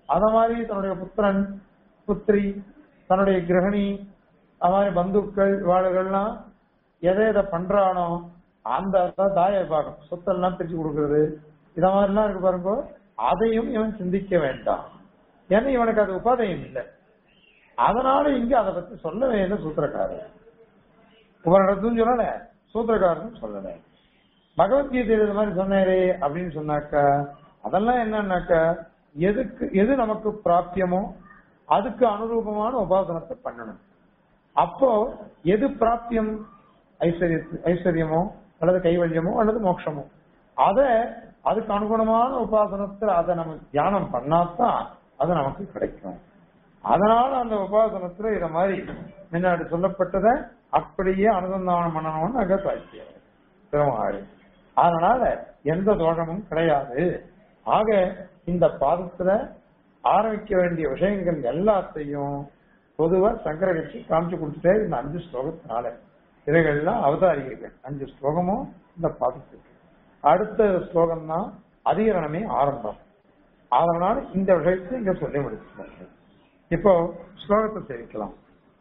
S1: அத மாதிரி தன்னுடைய புத்திரன் புத்திரி தன்னுடைய கிரகணி அது மாதிரி பந்துக்கள் வாழுகள்லாம் எதை எதை பண்றானோ அந்த அதான் தாயை பார்க்கணும் சொத்தெல்லாம் பிரிச்சு கொடுக்கறது இத மாதிரிலாம் இருக்கு பாருங்க அதையும் இவன் சிந்திக்க வேண்டாம் ஏன்னா இவனுக்கு அது உபாதையும் இல்லை அதனால இங்க அதை பத்தி சொல்லவே இல்லை சூத்திரக்காரர் உபரிடத்தும் சொல்லல சூத்திரக்காரரும் சொல்லல பகவத்கீதையில இது மாதிரி சொன்னாரே அப்படின்னு சொன்னாக்கா அதெல்லாம் என்னன்னாக்கா எதுக்கு எது நமக்கு பிராப்தியமோ அதுக்கு அனுரூபமான உபாசனத்தை பண்ணணும் அப்போ எது பிராப்தியம் ஐஸ்வர்ய ஐஸ்வர்யமோ அல்லது கைவல்யமோ அல்லது மோட்சமோ அத அதுக்கு அனுகுணமான உபாசனத்துல அதை நம்ம தியானம் பண்ணாதான் அது நமக்கு கிடைக்கும் அதனால அந்த உபாசனத்துல இத மாதிரி முன்னாடி சொல்லப்பட்டதை அப்படியே அனுசந்தானம் பண்ணணும்னு அங்க சாட்சியம் திருமாறு அதனால எந்த தோஷமும் கிடையாது ஆக இந்த பாதத்துல ஆரம்பிக்க வேண்டிய விஷயங்கள் எல்லாத்தையும் பொதுவா சங்கர கட்சி காமிச்சு கொடுத்துட்டே இந்த அஞ்சு ஸ்லோகத்தினால இவைகள்லாம் அவதாரிகள் அஞ்சு ஸ்லோகமும் இந்த பாதத்துக்கு அடுத்த ஸ்லோகம் தான் அதிகரணமே ஆரம்பம் அதனால இந்த விஷயத்தை இங்க சொல்லி முடிச்சுட்டாங்க இப்போ ஸ்லோகத்தை தெரிவிக்கலாம்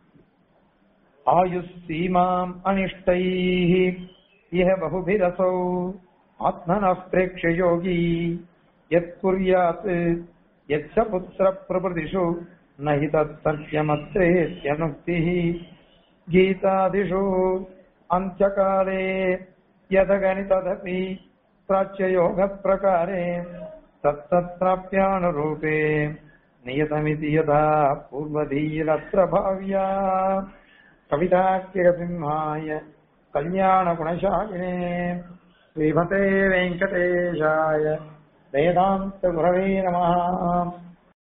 S1: ஆயுஷ் சீமாம் அனிஷ்டைः இஹ பகுபிரசௌ ஆத்மனः பிரேக்ஷ யோகி யத் குர்யாத் யச்ச புத்திர பிரபதிஷு நஹி தத் சத்யமத்ரேத்யனுக்திः கீதாதிஷு அந்தியகாலே யதகனி ததபி प्राच्ययोग प्रकारे तत्तत्प्राप्यानुरूपे नियतमिति यथा पूर्वधीरत्र भाव्या कविताख्यसिंहाय कल्याणगुणशालिने श्रीमते वेङ्कटेशाय वेदान्तगुरवे नमः